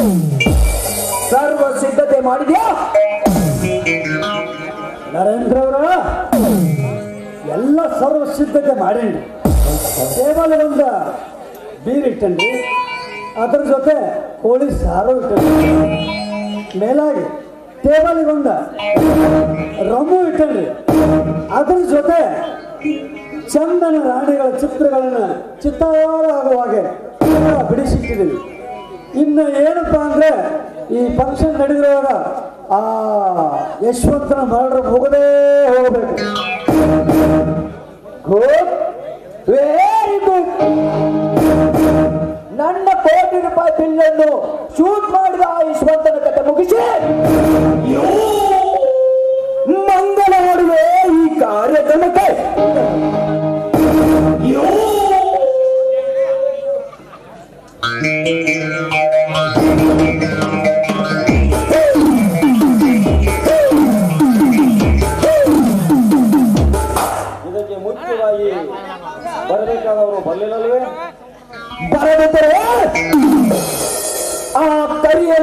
ಸರ್ವ ಸಿದ್ಧತೆ ಮಾಡಿದ್ಯಾ ನರೇಂದ್ರ ಅವರ ಎಲ್ಲ ಸರ್ವ ಸಿದ್ಧತೆ ಮಾಡೇನ್ರಿ ಟೇಬಲ್ ಒಂದು ಬೀರ್ ಇಟ್ಟನ್ರಿ ಅದ್ರ ಜೊತೆ ಕೋಳಿ ಸಾರು ಇಟ್ಟನ್ರಿ ಮೇಲಾಗಿ ಟೇಬಲ್ಗೊಂದ ರಮ್ಮು ಇಟ್ಟನ್ರಿ ಅದ್ರ ಜೊತೆ ಚಂದನ ರಾಣಿಗಳ ಚಿತ್ರಗಳನ್ನ ಚಿತ್ತಾರ ಆಗುವ ಹಾಗೆ ಎಲ್ಲ ಬಿಡಿಸಿಟ್ಟಿದ್ದೀವಿ ಇನ್ನು ಏನಪ್ಪ ಅಂದ್ರೆ ಈ ಫಂಕ್ಷನ್ ನಡೆದಿರುವಾಗ ಆ ಯಶವಂತನ ಮರಳು ಮುಗದೇ ಹೋಗಬೇಕು ಗುಡ್ ವೆರಿ ಗುಡ್ ನನ್ನ ಕೋಟಿ ರೂಪಾಯಿ ಬಿಲ್ ಅನ್ನು ಶೂಟ್ ಮಾಡಿದ ಆ ಯಶವಂತನ ಕತೆ ಮುಗಿಸಿ ಯು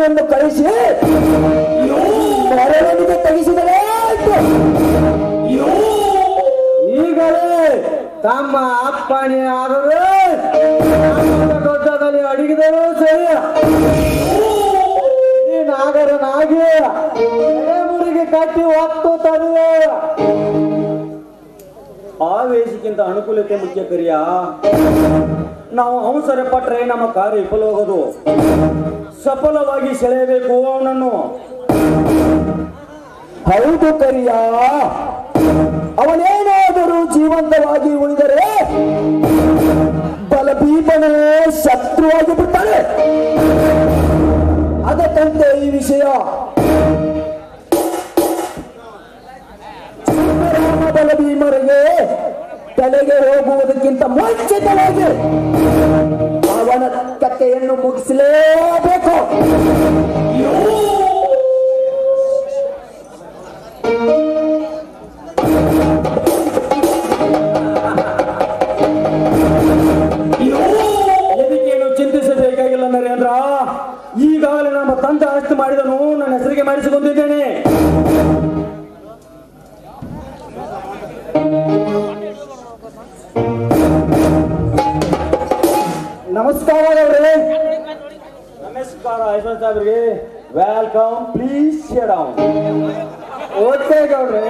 ಮಕ್ಕಳನ್ನು ಕಳಿಸಿ ಮೆರವಣಿಗೆ ತೆಗೆಸಿದರೆ ಆಯ್ತು ಈಗಲೇ ತಮ್ಮ ಅಪ್ಪಣೆ ಆದರೆ ದೊಡ್ಡದಲ್ಲಿ ಅಡಿಗಿದರು ಸರಿ ಈ ನಾಗರನಾಗಿ ಎಡೆಮುರಿಗೆ ಕಟ್ಟಿ ಒತ್ತು ತರುವೆ ಆವೇಶಕ್ಕಿಂತ ಅನುಕೂಲತೆ ಮುಖ್ಯ ಕರಿಯ ನಾವು ಅವಸರ ಪಟ್ರೆ ನಮ್ಮ ಕಾರ್ಯ ವಿಫಲವಾಗೋದು ಸಫಲವಾಗಿ ಸೆಳೆಯಬೇಕು ಅವನನ್ನು ಹೌದು ಕರಿಯ ಅವನೇನಾದರೂ ಜೀವಂತವಾಗಿ ಉಳಿದರೆ ಬಲಭೀಮನೇ ಶತ್ರುವಾಗಿ ಬಿಡ್ತಾನೆ ಅದಕ್ಕಂತೆ ಈ ವಿಷಯ ರಾಮ ಬಲಭೀಮರಿಗೆ ತಲೆಗೆ ಹೋಗುವುದಕ್ಕಿಂತ ಮುಂಚಿತವಾಗಿ ಅವನ ಕಥೆಯನ್ನು ಮುಗಿಸಲೇಬೇಕು ಎದಕ್ಕೇನು ಚಿಂತಿಸಬೇಕಾಗಿಲ್ಲ ನರೇಂದ್ರ ಈಗಾಗಲೇ ನಮ್ಮ ತಂದೆ ಆಸ್ತಿ ಮಾಡಿದನು ನನ್ನ ಹೆಸರಿಗೆ ಮಾಡಿಸಿಕೊಂಡಿದ್ದೇನೆ ನಮಸ್ಕಾರ ಅವರೇ ನಮಸ್ಕಾರ ಐಶ್ವರ್ಯ ಸಾಹೇಬ್ರಿಗೆ welcome please share down okay ಗೌಡ್ರೆ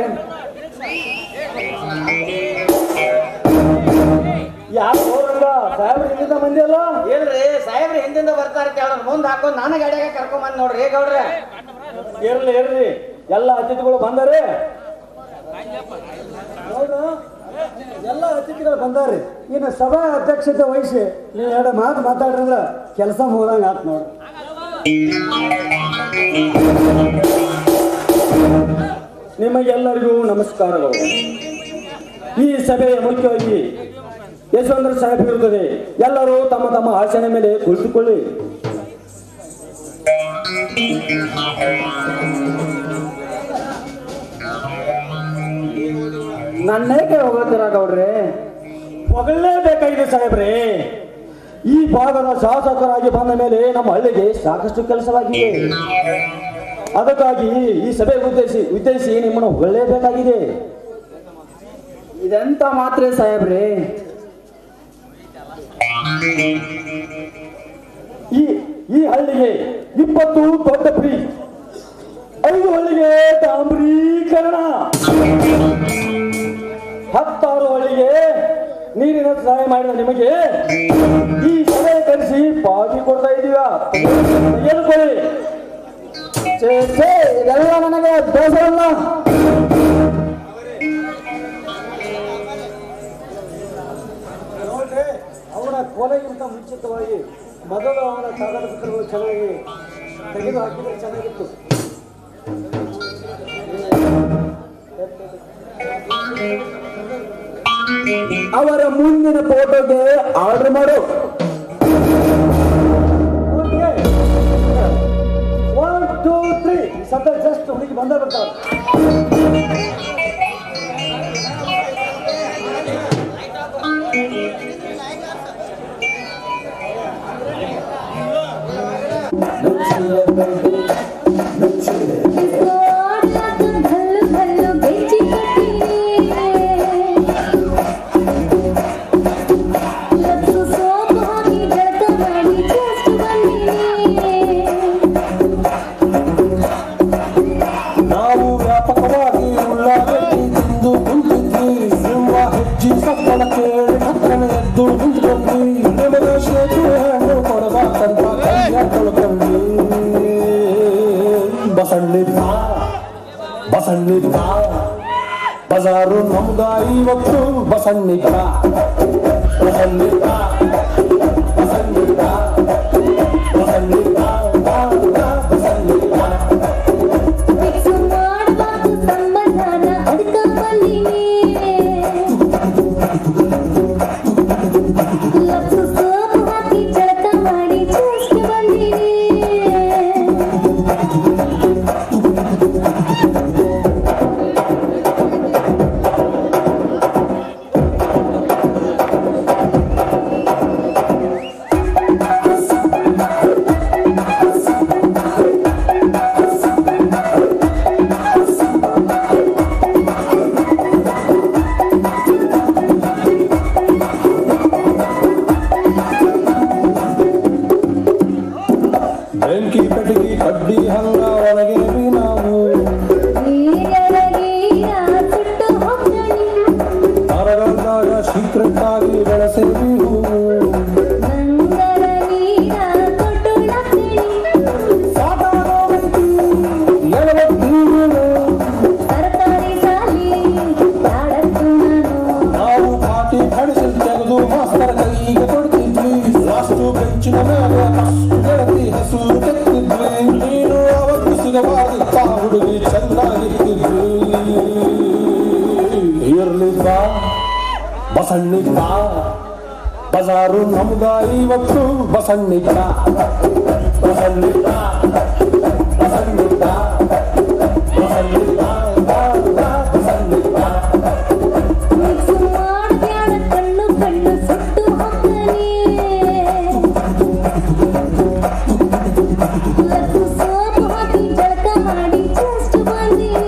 ಯಾಕೆ ಹೋಗಲ್ಲ ಸಾಹೇಬ್ರ ಇಲ್ಲಿಂದ ಮಂದಿ ಅಲ್ಲ ಇಲ್ರಿ ಸಾಹೇಬ್ರ ಹಿಂದಿಂದ ಬರ್ತಾರ ಕೇಳೋಣ ಮುಂದ್ ಹಾಕೊಂಡ್ ನಾನು ಗಾಡಿಯಾಗ ಕರ್ಕೊಂಡ್ ಬಂದ್ ನೋಡ್ರಿ ಗೌಡ್ರೆ ಇರ್ಲಿ ಇರ್ಲಿ ಎಲ್ಲ ಅತಿಥಿಗಳು ಬಂದರೆ ಹೌದಾ ಎಲ್ಲ ಅತಿಥಿಗಳು ಬಂದಾರಿ ಇನ್ನು ಸಭಾ ಅಧ್ಯಕ್ಷತೆ ವಹಿಸಿ ನೀವು ಎರಡು ಮಾತು ಮಾತಾಡ್ರಂದ್ರ ಕೆಲಸ ಮುಗ್ದಂಗ ಆತ್ ನೋಡ್ರಿ ನಿಮಗೆಲ್ಲರಿಗೂ ನಮಸ್ಕಾರಗಳು ಈ ಸಭೆಯ ಮುಖ್ಯವಾಗಿ ಯಶವಂತರ ಸಾಹೇಬ್ ಇರುತ್ತದೆ ಎಲ್ಲರೂ ತಮ್ಮ ತಮ್ಮ ಆಸನ ಮೇಲೆ ಕುಳಿತುಕೊಳ್ಳಿ ನನ್ನೇಕೆ ಹೋಗುತ್ತೀರಾ ಗೌಡ್ರೆ ಹೊಗಳಲೇಬೇಕಾಗಿದೆ ಸಾಹೇಬ್ರೆ ಈ ಭಾಗದ ಶಾಸಕರಾಗಿ ಬಂದ ಮೇಲೆ ನಮ್ಮ ಹಳ್ಳಿಗೆ ಸಾಕಷ್ಟು ಕೆಲಸವಾಗಿದೆ ಅದಕ್ಕಾಗಿ ಈ ಸಭೆ ಉದ್ದೇಶಿ ಉದ್ದೇಶಿ ನಿಮ್ಮನ್ನು ಹೊಗಳಲೇಬೇಕಾಗಿದೆ ಇದೆಂತ ಮಾತ್ರ ಸಾಹೇಬ್ರೆ ಈ ಈ ಹಳ್ಳಿಗೆ ಇಪ್ಪತ್ತು ದೊಡ್ಡ ಫ್ರೀ ಐದು ಹಳ್ಳಿಗೆ ಡಾಂಬರೀಕರಣ ಹತ್ತಾರು ಹಳ್ಳಿಗೆ ನೀರಿನ ಸಹಾಯ ಮಾಡಿದ ನಿಮಗೆ ಈ ಸಭೆ ಕರೆಸಿ ಪಾಟಿ ಕೊಡ್ತಾ ಇದ್ದೀವ ತೆಗೆದುಕೊಳ್ಳಿ ಛೇ, ಛೇ, ಇದೆಲ್ಲ ನನಗೆ ದೋಷವಲ್ಲ ನೋಡ್ರಿ ಅವನ ಕೊಲೆಗಿಂತ ಮುಂಚಿತವಾಗಿ ಮೊದಲು ಅವನ ಕಾಗದ ಪತ್ರಗಳು ಚೆನ್ನಾಗಿ ತೆಗೆದು ಹಾಕಿದ್ರೆ ಚೆನ್ನಾಗಿತ್ತು ಅವರ ಮುಂದಿನ ಫೋಟೋಗೆ ಆರ್ಡರ್ ಮಾಡು ಒನ್ ಟೂ ತ್ರೀ ಸದ್ಯ ಜಸ್ಟ್ ಹುಡುಗಿ ಬಂದ ಬರ್ತಾವ ಭಲ್ಲು ಭಲ್ಲು ಬೆಚ್ಚಿ ಲಕ್ಷ ಸೋಪು ಹಾಕಿ ಜಳಕ ಮಾಡಿ ಜಾಸ್ತಿ ನಾವು ವ್ಯಾಪಕವಾಗಿ ಉಳ್ಳಾಗಡ್ಡಿ ತಿಂದು ಕುಂತಿದ್ವಿ ಸಿಂಹ ಹೆಜ್ಜಿ ಸಪ್ಪಳ ಕೇಳಿ ಹತ್ತನ ಎದ್ದು ನಿಂತ್ಕೊಂಡ್ವಿ ನಿಮಗೆ ಶೇಖು ಹಣ್ಣು ಕೊಡಬೇಕಂತ ಕೈಯ ತೊಳ್ಕೊಂಡ್ವಿ ಬಸಣ್ಣಿದ್ದ ಬಸಣ್ಣಿದ್ದ ಬಜಾರು ನಮ್ದ ಇವತ್ತು ಬಸಣ್ಣಿದ್ದ ಬಸಣ್ಣಿದ್ದ ಬಸಣ್ಣಿದ್ದ ಬಸಣ್ಣಿದ್ದ ಬಸಣ್ಣಿದ್ದ ಫಿಕ್ಸ್ ಮಾಡ್ಬಾರ್ದು ಸಮಾಧಾನ ಅದಕ್ಕ ಬಂದೀನಿ ಲಕ್ಷ ಸೋಪು ಹಾಕಿ ಜಳಕ ಮಾಡಿ ಜಾಸ್ತಿ ಬಂದೀನಿ ಬಸಣ್ಣಿದ್ದ ಬಸಣ್ಣಿದ್ದ ಬಜಾರು ನಮ್ದ ಇವತ್ತು ಬಸಣ್ಣಿದ್ದ ಬಸಣ್ಣಿದ್ದ ಬಸಣ್ಣಿದ್ದ ಬಸಣ್ಣಿದ್ದ ಬಸಣ್ಣಿದ್ದ ಮಾಡ್ದ್ಯಾಡ ಕಣ್ಣು ಕಣ್ಣು ಸುಟ್ಟು ಹಾಕಲಿ ಲತ್ತು ಸೋಪು ಹಾಕಿ ಜಳಕ ಮಾಡಿ ಜಸ್ಟ್ ಬಂದೀನಿ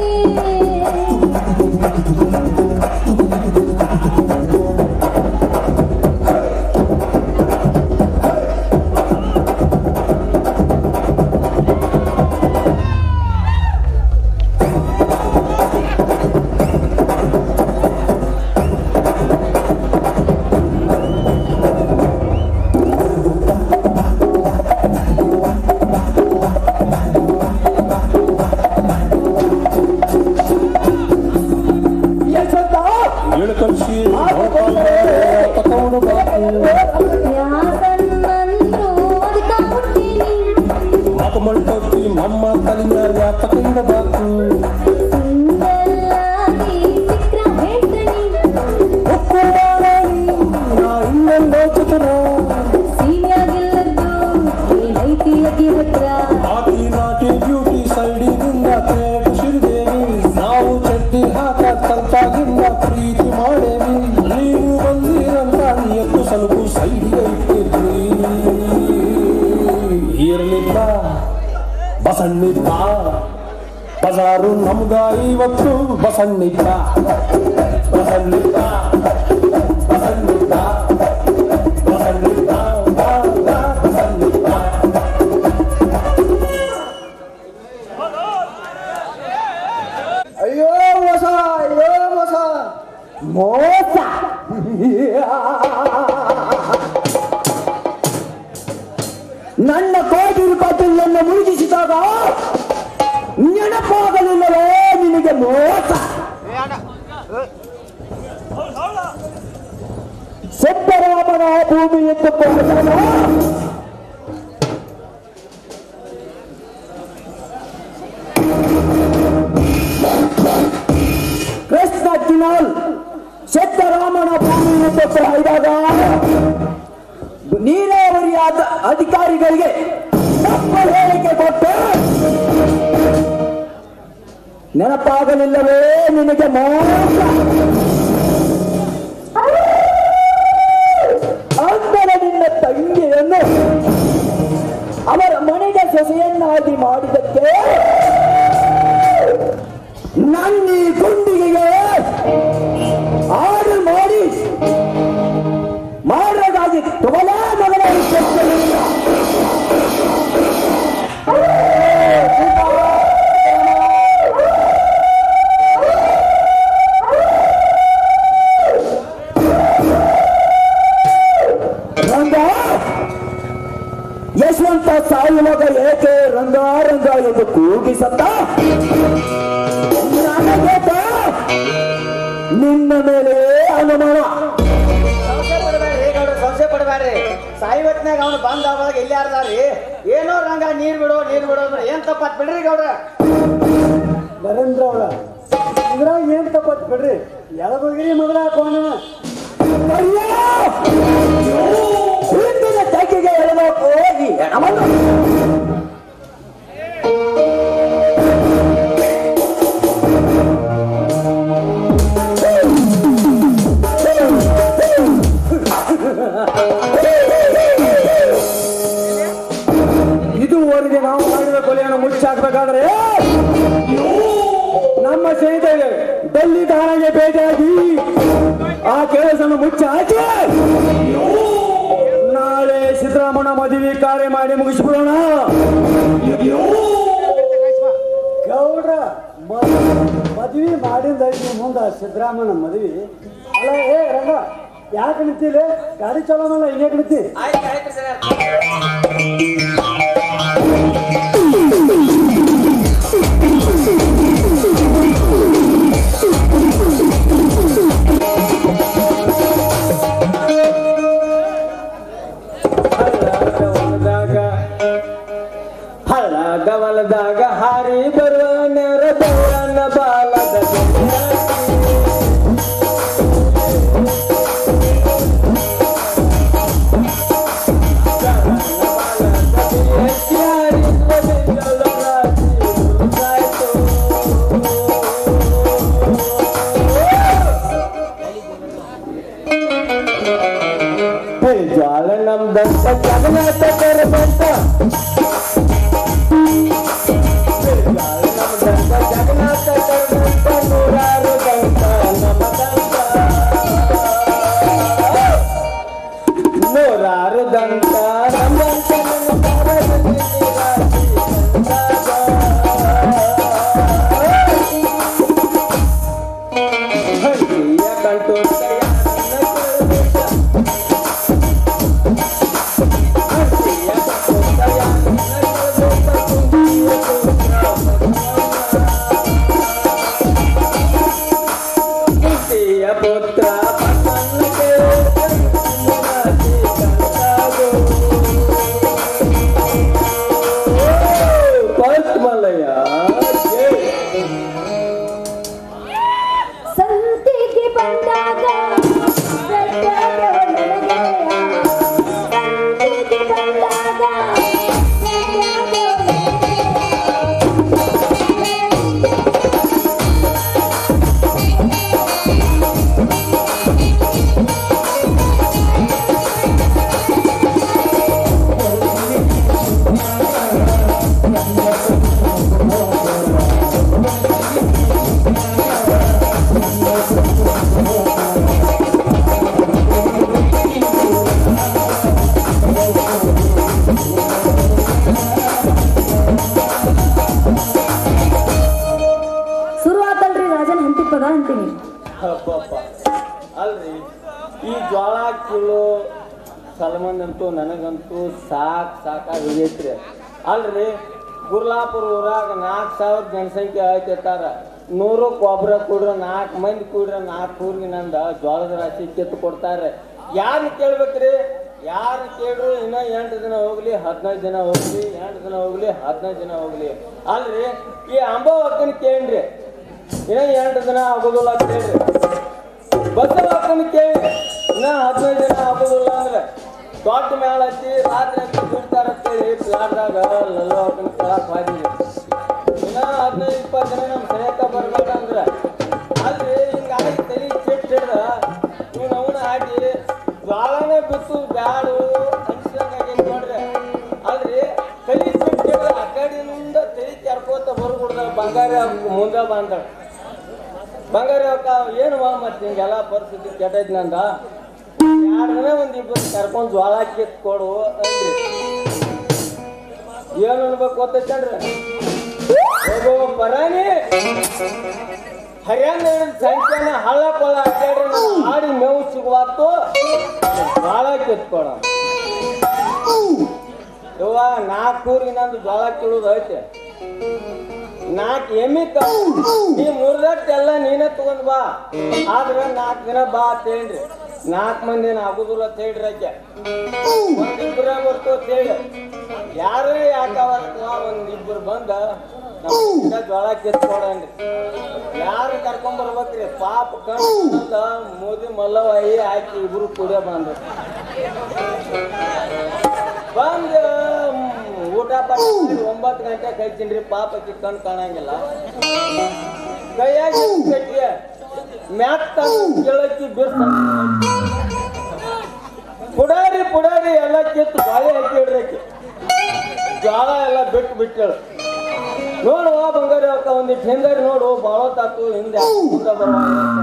ಯಶವಂತ ಏಳು ಕಲ್ಸಿ ತಕೊಂಡು ಯಾಕನ್ನಂದ್ರು ಅದಕ್ಕ ಹುಟ್ಟೀನಿ ಮಾತು ಮಲ್ಟೋತಿ ನಮ್ಮ ತಲೆಯ ತಕೊಂಡು ಬಾಕು ಸುಂದರಾಗಿ ಸಿಕ್ರ ಹೇಳ್ತೀನಿ ನಾ ಇನ್ನೊಂದು ಚಿತ್ರ ಸೀನ್ಯಾಗಿಲ್ಲದ್ದು ಏನೈತಿ ಅಕ್ಕಿ ಹತ್ರ ನಾಟಿ ನಾಟಿ ಬ್ಯೂಟಿ ಸೈಡಿನಿಂದ ತೇಟು ಸಿರಿದೇವಿ ನಾವು ಚಡ್ಡಿ ಹಾಕ ಕಲ್ತಾಗಿಂದ ಪ್ರೀತಿ ಮಾಡೇವಿ ನೀವು ಬಂದಿರಂತ ನಿಯತ್ತು ಸಲುಕು ಸೈಡಿಗೆ ಇಟ್ಟಿದ್ರಿ ಇರ್ಲಿಲ್ಲ ಬಸಣ್ಣಿದ್ದ ಬಜಾರು ನಮ್ದ ಇವತ್ತು ಬಸಣ್ಣಿದ್ದ ಬಸಣ್ಣಿದ್ದ ಬಸಣ್ಣಿದ್ದ ಬಸಣ್ಣಿದ್ದ ಬಸಣ್ಣಿದ್ದ ಅಯ್ಯೋ ಮೋಸ ಅಯ್ಯೋ ಮೋಸ ಮೋಸ ನನ್ನ ಕೋಟಿ ರೂಪಾಯಿಯನ್ನು ಮುಳುಗಿಸಿದಾಗ ನೆನಪಾಗಲಿಲ್ಲವೇ ನಿನಗೆ ಮೋಸ ಸಿದ್ದರಾಮನ ಭೂಮಿ ಎತ್ತುಕೊಂಡ ಕೃಷ್ಣ ಕಿನಾಲ್ ಸಿದ್ದರಾಮನ ಭೂಮಿಯನ್ನು ತೊಟ್ಟು ಹಾಯ್ದಾಗ ನೀರಾವರಿ ಆದ ಅಧಿಕಾರಿಗಳಿಗೆ ತಪ್ಪ ಹೇಳಿಕೆ ಕೊಟ್ಟು ನೆನಪಾಗಲಿಲ್ಲವೇ ನಿನಗೆ ಮೋಸ ಅಂದರೆ ನಿನ್ನ ತಂಗಿಯನ್ನು ಅವರ ಮನೆಗೆ ಸೊಸೆಯನ್ನಾಗಿ ಮಾಡಿದಕ್ಕೆ ನನ್ನ ಈ ಗುಂಡಿಗೆಗೆ ಆಡು ಮಾಡಿ ಮಾಡೋದಾಗಿ ತುಮಲ ಮಗನ ಕೆತ್ತಲಿಲ್ಲ. ರಂಗ ಯಶವಂತ ಸಾಯುವಾಗ ಏಕೆ ರಂಗ ರಂಗ ಎಂದು ಕೂಗಿಸತ್ತ ನನಗೆ ನಿನ್ನ ಮೇಲೆ ಅನುಮಾನ ಸಂಶಯ ಪಡಬೇಡ್ರಿ ಗೌಡ್ರ ಸಂಶಯ ಪಡಬೇಡ್ರಿ ಸಾಯಿವತ್ನಾಗ ಅವನು ಬಂದ ಅವಾಗ ಇಲ್ಲಿ ಯಾರ್ದಾರಿ ಏನೋ ರಂಗ ನೀರ್ ಬಿಡು ನೀರ್ ಬಿಡು ಅಂದ್ರೆ ಏನ್ ತಪ್ಪಾತ್ ಬಿಡ್ರಿ ಗೌಡ್ರ ನರೇಂದ್ರ ಅವರ ಇದ್ರಾಗ ಏನ್ ತಪ್ಪತ್ ಬಿಡ್ರಿ ಎಳಬಗಿರಿ ಮಗಳ ಹಾಕೋಣ ಹಿಂದಿನ ತೆಗೆಗೆ ಎಳೆದೋಕ್ ಹೋಗಿ ಹೆಣವನ್ನು ಇದುವರೆಗೆ ನಾವು ಮಾಡಿದ ಕೊಲೆಯನ್ನು ಮುಚ್ಚಾಕ್ಬೇಕಾದ್ರೆ ನಮ್ಮ ಸ್ನೇಹಿತರಿಗೆ ಡೆಲ್ಲಿ ಠಾಣೆಗೆ ಭೇಟಿಯಾಗಿ ಆ ಕೆಲಸವನ್ನು ಮುಚ್ಚಾಕಿ ನಾಳೆ ಸಿದ್ದರಾಮಣ್ಣ ಮದುವೆ ಕಾರ್ಯ ಮಾಡಿ ಮುಗಿಸ್ಬಿಡೋಣ ಗೌಡ್ರ ಮದ್ವಿ ಮಾಡಿಂದ ಐತಿ ಮುಂದ ಸಿದ್ದರಾಮಣ್ಣ ಮದ್ವಿ ಅಲ್ಲ ಏ ರಂಗ ಯಾಕೆ ನಿಂತಿಲ್ಲ ಗಾಡಿ ಚಲೋ ಮಾಡಲ್ಲ ಹಿಂಗೆ ನಿಂತಿ ಆಯ್ತು ಆಯ್ತು ಸರ್ ಹಳ್ಳದ ಹೊಲದಾಗ ಹಾರಿ ಬರುವ ನೆರ ಬೆಳ್ಳನ ಬಾಲದ ಜಗನ್ನಾಥ ಬಂತ ಜಗನ್ನಾಥ ಬಂತ ನೂರಾರು ಬಂತ ನಮ್ಮ ನೂರಾರು ದಂತ ನಮ್ಮಂತ ನನ್ನ ಹಳ್ಳಿಯ ಕಂಟೋಟ ಪುತ್ರ ಫಸ್ಟ್ ಮಲ್ಲಯ್ಯ ಸಂತಿಗೆ ಬಂದಾಗ ಸತ್ಯದ ನನಗೆಯ. ಸಂತಿಗೆ ಬಂದಾಗ ಸತ್ಯದ ಶುರು ಆತಲ್ರಿ ರಾಜನ ಹಂತಿ ಪದ ಅಂತೀನಿ ಅಬ್ಬಬ್ಬ. ಅಲ್ರಿ ಈ ಜ್ವಾಳ ಕಿಲೋ ಸಲ್ಮನ್ ಅಂತೂ ನನಗಂತೂ ಸಾಕ್ ಸಾಕಾಗಿ ಹೋಗೈತ್ರಿ ಅಲ್ರಿ ಗುರ್ಲಾಪುರ ಊರಾಗ ನಾಲ್ಕು ಸಾವಿರ ಜನಸಂಖ್ಯೆ ಐತೆತ್ತಾರ ನೂರು ಕೊಬ್ಬರ ಕೂಡ್ರ ನಾಲ್ಕು ಮಂದಿ ಕೂಡ್ರ ನಾಲ್ಕು ಊರಿಗೆ ನಂದ ಜ್ವಾಳದ ರಾಶಿ ಕಿತ್ತು ಕೊಡ್ತಾರೆ ಯಾರು ಕೇಳ್ಬೇಕ್ರಿ ಯಾರು ಕೇಳ್ರು ಇನ್ನೂ ಎಂಟು ದಿನ ಹೋಗ್ಲಿ ಹದಿನೈದು ದಿನ ಹೋಗ್ಲಿ ಎಂಟು ದಿನ ಹೋಗ್ಲಿ ಹದಿನೈದು ದಿನ ಹೋಗ್ಲಿ ಅಲ್ರಿ ಈ ಅಂಬೋ ಅಕ್ಕನ ಕೇಳ್ರಿ ಇನ್ನೂ ಎಂಟು ದಿನ ಆಗೋದಿಲ್ಲ ಅಂತ ಹೇಳ್ರಿ ಬಸವ ಅಕ್ಕನ ಕೇಳಿ ಇನ್ನ ಹದಿನೈದು ದಿನ ಆಗೋದಿಲ್ಲ ಅಂದ್ರೆ ದೊಡ್ಡ ಮೇಳ ಹಚ್ಚಿ ರಾತ್ರಿ ಹಚ್ಚಿ ಬಿಡ್ತಾರ ಅಂತೇಳಿ ಪ್ಲಾಟ್ದಾಗ ಲಲ್ಲು ಅಕ್ಕನ ಕೆಳಕ್ ಹಾಕಿದ್ರಿ ಇನ್ನ ಹದಿನೈದು ಇಪ್ಪತ್ತು ದಿನ ನಮ್ಮ ಸರಿಯಕ್ಕ ಬರ್ಬೇಕಂದ್ರ ಅಲ್ರಿ ಹಿಂಗಾಗಿ ತಲೆ ಚಿಟ್ ಹಿಡ್ದ ಇವ್ನ ಅವನ ಹಾಕಿ ಜ್ವಾಳನೇ ಬಿತ್ತು ಬ್ಯಾಡು ಅನ್ಸಂಗಾಗಿ ನೋಡ್ರಿ ಅಲ್ರಿ ತಲೆ ಚಿಟ್ ಹಿಡ್ದ ಆ ಕಡೆಯಿಂದ ತಲೆ ಕೆರ್ಕೋತ ಬರ್ಬಿಡ್ದ ಬಂಗಾರ ಮುಂದೆ ಬಂದಳ ಬಂಗಾರ ಅಕ್ಕ ಏನು ಮಾ ಮತ್ತೆ ಹಿಂಗೆಲ್ಲ ಪರಿಸ್ಥಿತಿ ಕೆಟ್ಟೈತಿ ನಂದ ಎರಡು ದಿನ ಒಂದ್ ಇಬ್ಬರು ಕರ್ಕೊಂಡು ಜ್ವಾಳ ಕಿತ್ ಕೊಡು ಅಂದ್ರಿ ಏನು ಅನ್ಬೇಕು ಗೊತ್ತೈತೇನ್ರಿ ಹೋಗೋ ಪರಾಣಿ ಹರ್ಯಾಣ ಸಂಖ್ಯೆನ ಹಳ್ಳ ಕೊಳ್ಳ ಹಾಕ್ಯಾಡ್ರಿ ನಾವು ಹಾಡಿ ಮೇವು ಸಿಗುವಾತು ಜ್ವಾಳ ಕಿತ್ಕೊಡ ಯವ್ವ ನಾಲ್ಕು ಊರಿಗೆ ನಂದು ಜ್ವಾಳ ಕೀಳುದು ಐತೆ ನಾಲ್ಕು ಎಮ್ಮಿ ಕ- ಈ ಮೂರ್ದಟ್ಟು ಎಲ್ಲ ನೀನೇ ತಗೊಂಡ್ ಬಾ ಆದ್ರೆ ನಾಲ್ಕು ದಿನ ಬಾ ಅಂತ ಹೇಳ್ರಿ ನಾಲ್ಕು ಮಂದಿ ಏನ್ ಆಗುದಿಲ್ಲ ಅಂತ ಹೇಳ್ರಿ ಆಕೆ ಒಂದಿಬ್ಬರ ಬರ್ತು ಅಂತ ಹೇಳಿ ಯಾರೇ ಯಾಕವತ್ತ ಒಂದಿಬ್ಬರು ಬಂದ ನಮ್ ಗಿಡ ಜ್ವಾಳ ಕಿತ್ಕೊಡನ್ರಿ ಯಾರು ಕರ್ಕೊಂಡ್ ಬರ್ಬೇಕ್ರಿ ಪಾಪ ಕಂಡ ಮೋದಿ ಮಲ್ಲವಾಯಿ ಹಾಕಿ ಇಬ್ರು ಕೂಡ ಬಂದ್ರು ಬಂದು ಮ್, ಊಟ ಪಾಠ ಮಾಡಿ ಒಂಬತ್ತು ಗಂಟೆ ಕೈತೀನ್ರಿ ಪಾಪಕ್ಕೆ ಕಣ್ ಕಾಣಂಗಿಲ್ಲ ಕೈಯಾಗಿ ಕಟ್ಟಿಗೆ ಮ್ಯಾಕ್ ಕೇಳಕ್ಕಿ ಬಿರ್ಸ ಪುಡಾರಿ ಪುಡಾರಿ ಎಲ್ಲ ಕಿತ್ತು ಗಾಳಿ ಹಾಕಿಡ್ರಿ ಆಕಿ ಜ್ವಾಳ ಎಲ್ಲ ಬಿಟ್ಟು ಬಿಟ್ಟಳು ನೋಡುವ ಬಂಗಾರಿ ಅವಕ್ಕ ಒಂದಿಟ್ಟು ಹಿಂದಾರಿ ನೋಡು ಬಾಳ ತಾತು ಹಿಂದೆ ಮುಂದೆ ಬರುವ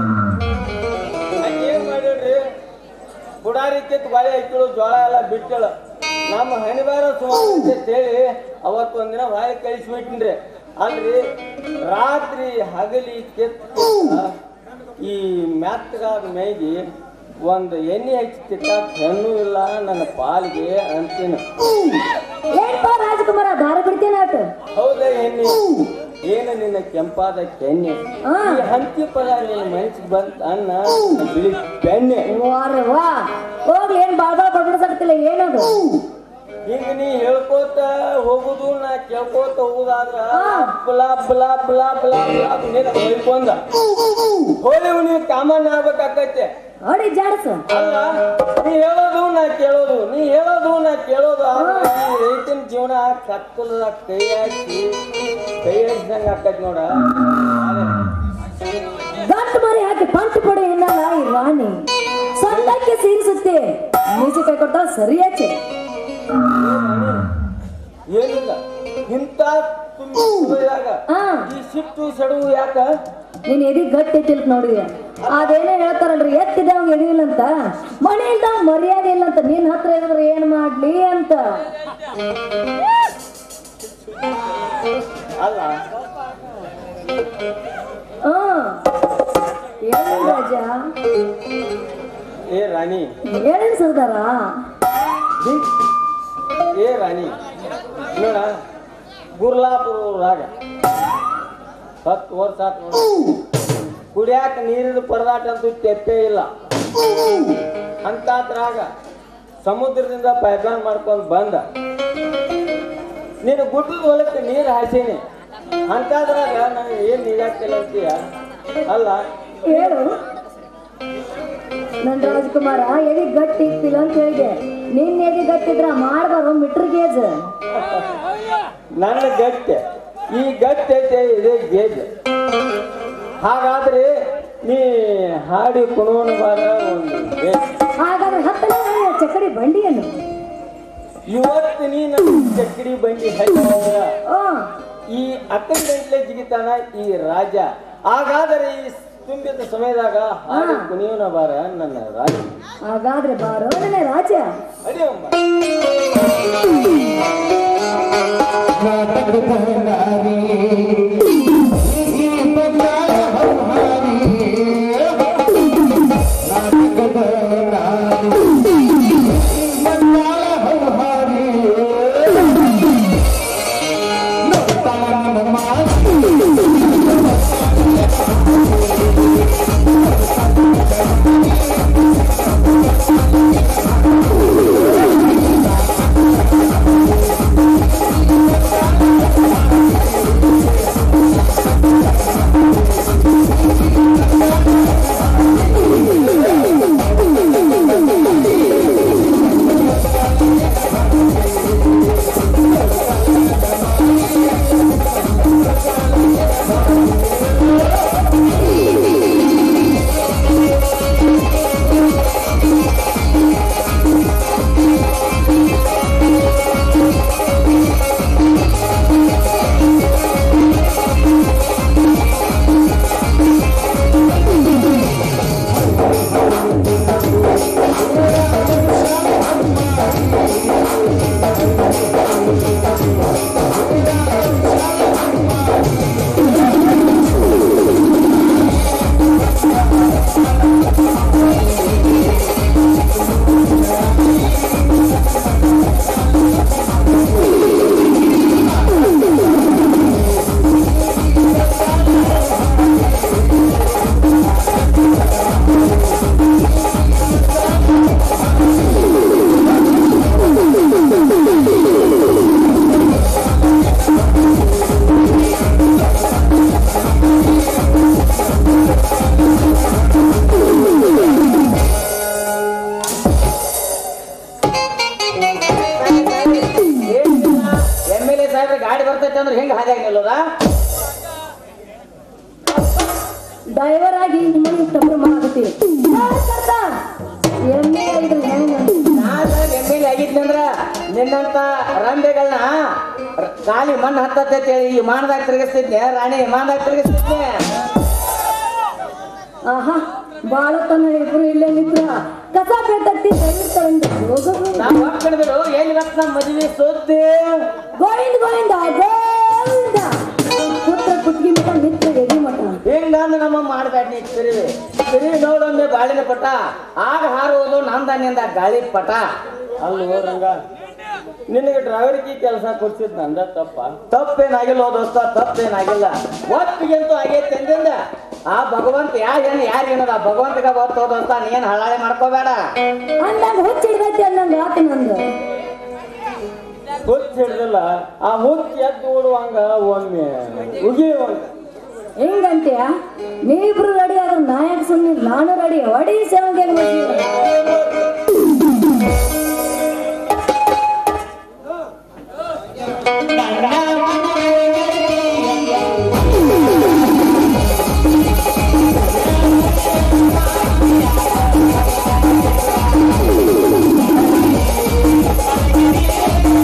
ಏನ್ ಮಾಡಿಡ್ರಿ ಪುಡಾರಿ ಕಿತ್ತು ಗಾಳಿ ಹಾಕಿಳು ಜ್ವಾಳ ಎಲ್ಲ ಬಿಟ್ಟಳು ನಮ್ಮ ಹಣಿಬಾರ ಸುಮಾರು ಅಂತ ಹೇಳಿ ಅವತ್ತು ಒಂದಿನ ಬಾಯಿ ಕಳಿಸ್ಬಿಟ್ಟಿನ್ರಿ ಅಲ್ರಿ ರಾತ್ರಿ ಹಗಲಿ ಕಿತ್ತು ಈ ಮೆತ್ತಗಾದ ಮೈಗಿ ಒಂದು ಎಣ್ಣೆ ಹಚ್ಚಿ ತಿಕ್ಕಾಕ ಹೆಣ್ಣು ಇಲ್ಲ ನನ್ನ ಪಾಲಿಗೆ ಅಂತೀನಿ ಏನ್ಪಾ ರಾಜಕುಮಾರ ದಾರ ಬಿಡ್ತೇನೆ ಆಟ ಹೌದಾ ಎಣ್ಣೆ ಏನು ನಿನ್ನ ಕೆಂಪಾದ ಕೆನ್ನೆ ಆ. ಈ ಹಂತಿ ಪದ ನಿನ್ನ ಮನಸ್ಸಿಗೆ ಬಂತ ಅನ್ನ ಬಿಳಿ ಬೆಣ್ಣೆ ವಾರೆ ವಾ ಹೋಗ್ಲಿ ಏನ್ ಬಾಳ್ ಬಾಳ್ ಬಡ್ಬಿಡ್ಸಕತ್ತಿಲ್ಲ ಏನದು ಹಿಂಗ ನೀ ಹೇಳ್ಕೋತ ಹೋಗುದು ನಾ ಕೇಳ್ಕೋತ ಹೋಗುದಾದ್ರ ಆ. Blah blah blah blah blah ನಿನ್ನ ಹೊಯ್ಕೊಂದ ಹೋಳಿ ನೀವು ಕಾಮನ್ ಆಗ್ಬೇಕಾಕೈತೆ ನೋಡಿ ಜಾಡ್ಸ ಅಲ್ಲ ನೀ ಹೇಳೋದು ನಾ ಕೇಳೋದು ನೀ ಹೇಳೋದು ನಾ ಕೇಳೋದು ಆದ್ರೆ ಈ ರೈತನ ಜೀವನ ಕತ್ತಲ ಕೈ ಹಾಕಿ ಕೈ ಹಾಕಿದಂಗ ಆಕೈತಿ ನೋಡ ಗಂಟು ಮರಿ ಹಾಕಿ ಪಂಚ ಪಡೆ ಎನ್ನಲ್ಲ ಈ ರಾಣಿ ಸೊಂಟಕ್ಕೆ ಸೀರಿಸುತ್ತೆ ಮೀಸೆ ಕೈ ಕೊಟ್ಟ ಸರಿಯಾಚೆ ಏನಿಲ್ಲ ಇಂಥ ತುಂಬಿದಾಗ ಹಾ ಈ ಸಿಟ್ಟು ಸೆಡವು ಯಾಕ ನೀನ್ ಎದಿ ಗಟ್ಟಿ ತಿಳ್ಕ್ ನೋಡಿದ್ಯ ಅದೇನೋ ಹೇಳ್ತಾರಲ್ರಿ ಎತ್ತಿದೆ ಅವ್ನ್ ಎದಿಲ್ಲ ಅಂತ ಮನೆಯಿಂದ ಮರ್ಯಾದೆ ಇಲ್ಲ ಅಂತ ನಿನ್ ಹತ್ರ ಇದ್ರೆ ಏನ್ ಮಾಡ್ಲಿ ಅಂತ ಅಲ್ಲ ಹ್ಮ್ ಹೇಳಿ ರಾಜ ಏ ರಾಣಿ ಹೇಳಿ ಸರ್ದಾರ ಹಿಂಗ್- ಏ ರಾಣಿ ನೋಡ ಗುರ್ಲಾಪುರದಾಗ ಹತ್ತು ವರ್ಷ ಆತ್ ನೋಡ ಕುಡಿಯಾಕ ನೀರಿನ ಪರದಾಟ ಅಂತೂ ತೆಪ್ಪೇ ಇಲ್ಲ ಅಂತಾದ್ರಾಗ ಸಮುದ್ರದಿಂದ ಪೈಪ್ಲೈನ್ ಮಾಡ್ಕೊಂಡು ಬಂದ ನೀನು ಗುಡ್ಡದ ಹೊಲಕ್ಕೆ ನೀರು ಹಾಸೀನಿ ಅಂತಾದ್ರಾಗ ನನಗೆ ಏನ್ ನೀರಾಗ್ತಿಲ್ಲ ಅಂತೀಯ ಅಲ್ಲ ಹೇಳು ನನ್ ರಾಜ್ಕುಮಾರ ಎದಿ ಗಟ್ಟಿ ಇಕ್ತಿಲ್ಲ ಅಂತ ಹೇಳಿದೆ ನಿನ್ ಎದಿ ಗಟ್ಟಿದ್ರ ಮಾಡ್ಬಾರ ಮಿಟ್ರ್ ಗೇಜ್ ನನ್ನ ಗಟ್ಟೆ ಈ ಗಟ್ಟೆ ಐತೆ ಇದೇ ಗೇಜ್ ಹಾಗಾದ್ರೆ ನೀ ಹಾಡಿ ಕುಣೋಣ ಬಾರ ಒಂದು ಗೇಜ್ ಹಾಗಾದ್ರೆ ಹತ್ತಲ ಚಕ್ಕಡಿ ಬಂಡಿಯನ್ನು ಇವತ್ತು ನೀನು ಚಕ್ಕಡಿ ಬಂಡಿ ಹಚ್ಚಿದ್ರ ಹ್ಮ್ ಈ ಅಕ್ಕನ ಗಂಟ್ಲೆ ಜಿಗಿತಾನ ಈ ರಾಜ ಹಾಗಾದರೆ ಈ ತುಂಬಿದ ಸಮಯದಾಗ ಹಾಡಿ ಕುಣಿಯೋಣ ಬಾರ ನನ್ನ ರಾಜ ಹಾಗಾದ್ರೆ ಬಾರೋ ನನ್ನ ರಾಜ ಅಡಿಯಮ್ಮ ಎಮ್ ಎಲ್ ಎ ಸಾಹೇಬ್ರ ಗಾಡಿ ಬರ್ತೈತೆ ಅಂದ್ರೆ ಹೆಂಗ್ ಹಾದಿ ನಿಲ್ಲೋದ ಡ್ರೈವರ್ ಆಗಿ ನಿಮ್ಮನ್ನು ತಪ್ಪು ಮಾಡಕತ್ತೀವಿ ಎಮ್ಮೆ ಆಗಿದ್ರೆ ಹೆಂಗ ನಾನು ಎಮ್ ಎಲ್ ಎ ಆಗಿದ್ನಿ ಅಂದ್ರ ನಿನ್ನಂತ ರಂಬೆಗಳನ್ನ ಖಾಲಿ ಮಣ್ಣು ಹತ್ತತ್ತೈತಿ ಹೇಳಿ ಈ ಮಾನದಾಗ ತಿರುಗಿಸ್ತಿದ್ನೆ ರಾಣಿ ಮಾನದಾಗ ತಿರುಗಿಸ್ತಿದ್ನೆ ಆಹಾ ಬಾಳ ತನ್ನ ಇಬ್ರು ಇಲ್ಲೇ ನಿಂತ್ರ ಕಸ ಬೇಟತ್ತಿ ತಗೊಂಡು ಹೋಗು ನಾವು ಮಕ್ಕಳಿದ್ರು ಎಲ್ಲಿ ಇವತ್ತು ನಮ್ಮ ಮದುವೆ ಸೋತಿ ಗೋವಿಂದ ಗೋವಿಂದ ಗೋವಿಂದ ಪುತ್ರ ಕುತ್ತಿಗೆ ಮಠ ಮಿತ್ರ ಎದಿ ಮಠ ಹಿಂಗಂದು ನಮ್ಮ ಮಾಡ್ಬೇಡ ನೀ ತಿರುವಿ ತಿರುವಿ ನೋಡೊಮ್ಮೆ ಬಾಳಿನ ಪಟ ಆಗ ಹಾರುವುದು ನಂದನಿಂದ ಗಾಳಿ ಪಟ ಅಲ್ಲೋ ರಂಗ ನಿನಗೆ ಡ್ರೈವರ್ಗೆ ಕೆಲಸ ಕೊಡ್ಸಿದ್ ನಂದ ತಪ್ಪ ತಪ್ಪೇನಾಗಿಲ್ಲ ದೋಸ್ತ ತಪ್ಪೇನಾಗಿಲ್ಲ ಒಪ್ಪಿಗೆಂತೂ ಆಗೈತೆ ಅಂದಿಂದ ಆ ಭಗವಂತ ಯಾರ ಹೆಣ್ಣು ಯಾರು ಏನದ ಆ ಭಗವಂತಗ ಗೊತ್ತು ದೋಸ್ತ ನೀನ್ ಹಳಾಳೆ ಮಾಡ್ಕೋಬೇಡ ಅಂದಾಗ ಹುಚ್ಚಿಡ್ದೈತಿ ಅನ್ನಂಗ ಆತ ನಂದು ಹುಚ್ಚ ಹಿಡ್ದಿಲ್ಲ ಆ ಹುಚ್ಚ ಎದ್ದು ಓಡುವಂಗ ಒಮ್ಮೆ ಉಗಿಯುವಂಗ ಹೆಂಗಂತ್ಯ ನೀವಿಬ್ರು ರೆಡಿ ಆದ್ರೆ ನಾಯಕ ಸುಮ್ಮನೆ ನಾನು ರೆಡಿ ಹೊಡಿ ಸೇವಂಗೆ ಠಠಠಠ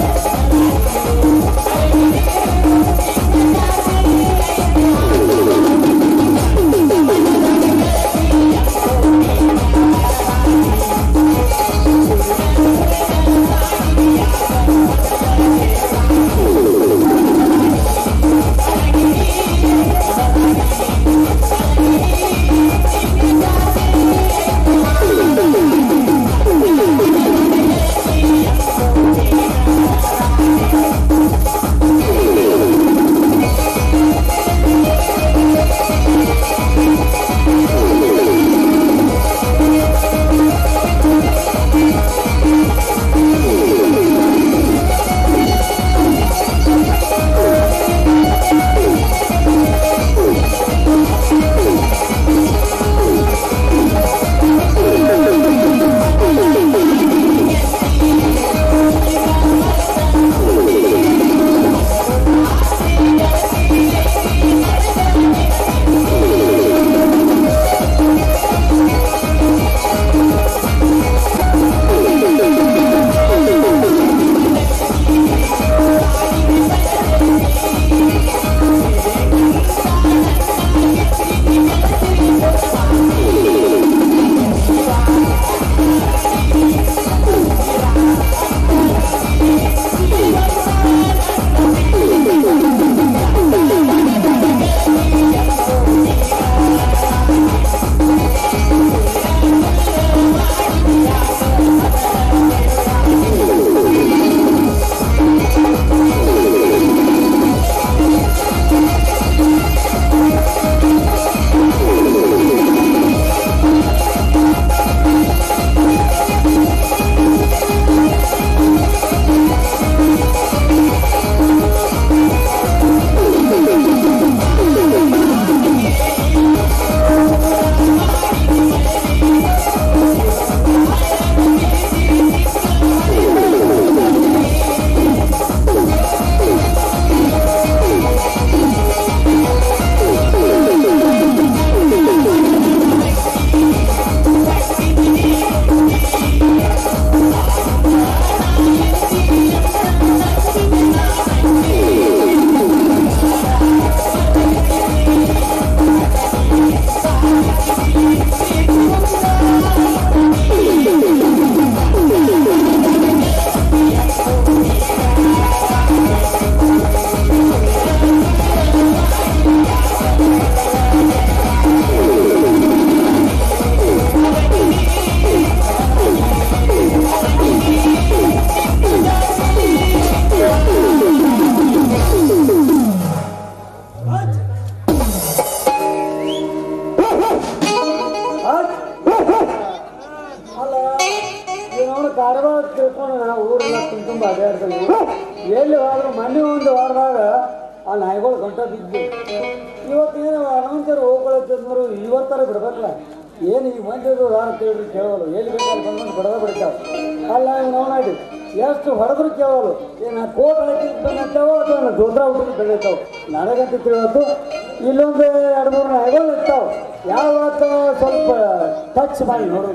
ಕಾರವಾರ ತಿಳ್ಕೊಂಡು ನಾವು ಊರೆಲ್ಲ ತುಂಬ ಅಡ್ಡಾಡ್ತೀವಿ ಎಲ್ಲಿ ಹೋದ್ರು ಮೊನ್ನೆ ಒಂದು ವಾರದಾಗ ಆ ನಾಯಿಗಳು ಗಂಟ ಬಿದ್ದು ಇವತ್ತೇನು ಹನುಮಂತರು ಹೋಗ್ಕೊಳತ್ತಂದ್ರು ಇವತ್ತರ ಬಿಡ್ಬೇಕಲ್ಲ ಏನು ಈ ಮಂದಿದು ಯಾರು ಕೇಳಿದ್ರು ಕೇಳೋಲ್ಲ ಎಲ್ಲಿ ಬೇಕಾದ್ರೆ ಬಂದು ಬಡದ ಬಿಡ್ತಾವ ಅಲ್ಲ ನಾವು ಮಾಡಿ ಎಷ್ಟು ಹೊಡೆದ್ರು ಕೇಳೋಲ್ಲ ಏನು ಕೋಟ್ ಹಾಕಿದ್ದು ಬೆನ್ನತ್ತಾವೋ ಅಥವಾ ನಾನು ದೋದ್ರ ಹುಟ್ಟಿದ್ದು ಬೆನ್ನತ್ತಾವ ನನಗಂತ ತಿಳಿಯೋದು ಇಲ್ಲೊಂದು ಎರಡು ಮೂರು ನಾಯಿಗಳು ಇರ್ತಾವ ಯಾವತ್ತ ಸ್ವಲ್ಪ ಟಚ್ ಮಾಡಿ ನೋಡೋದು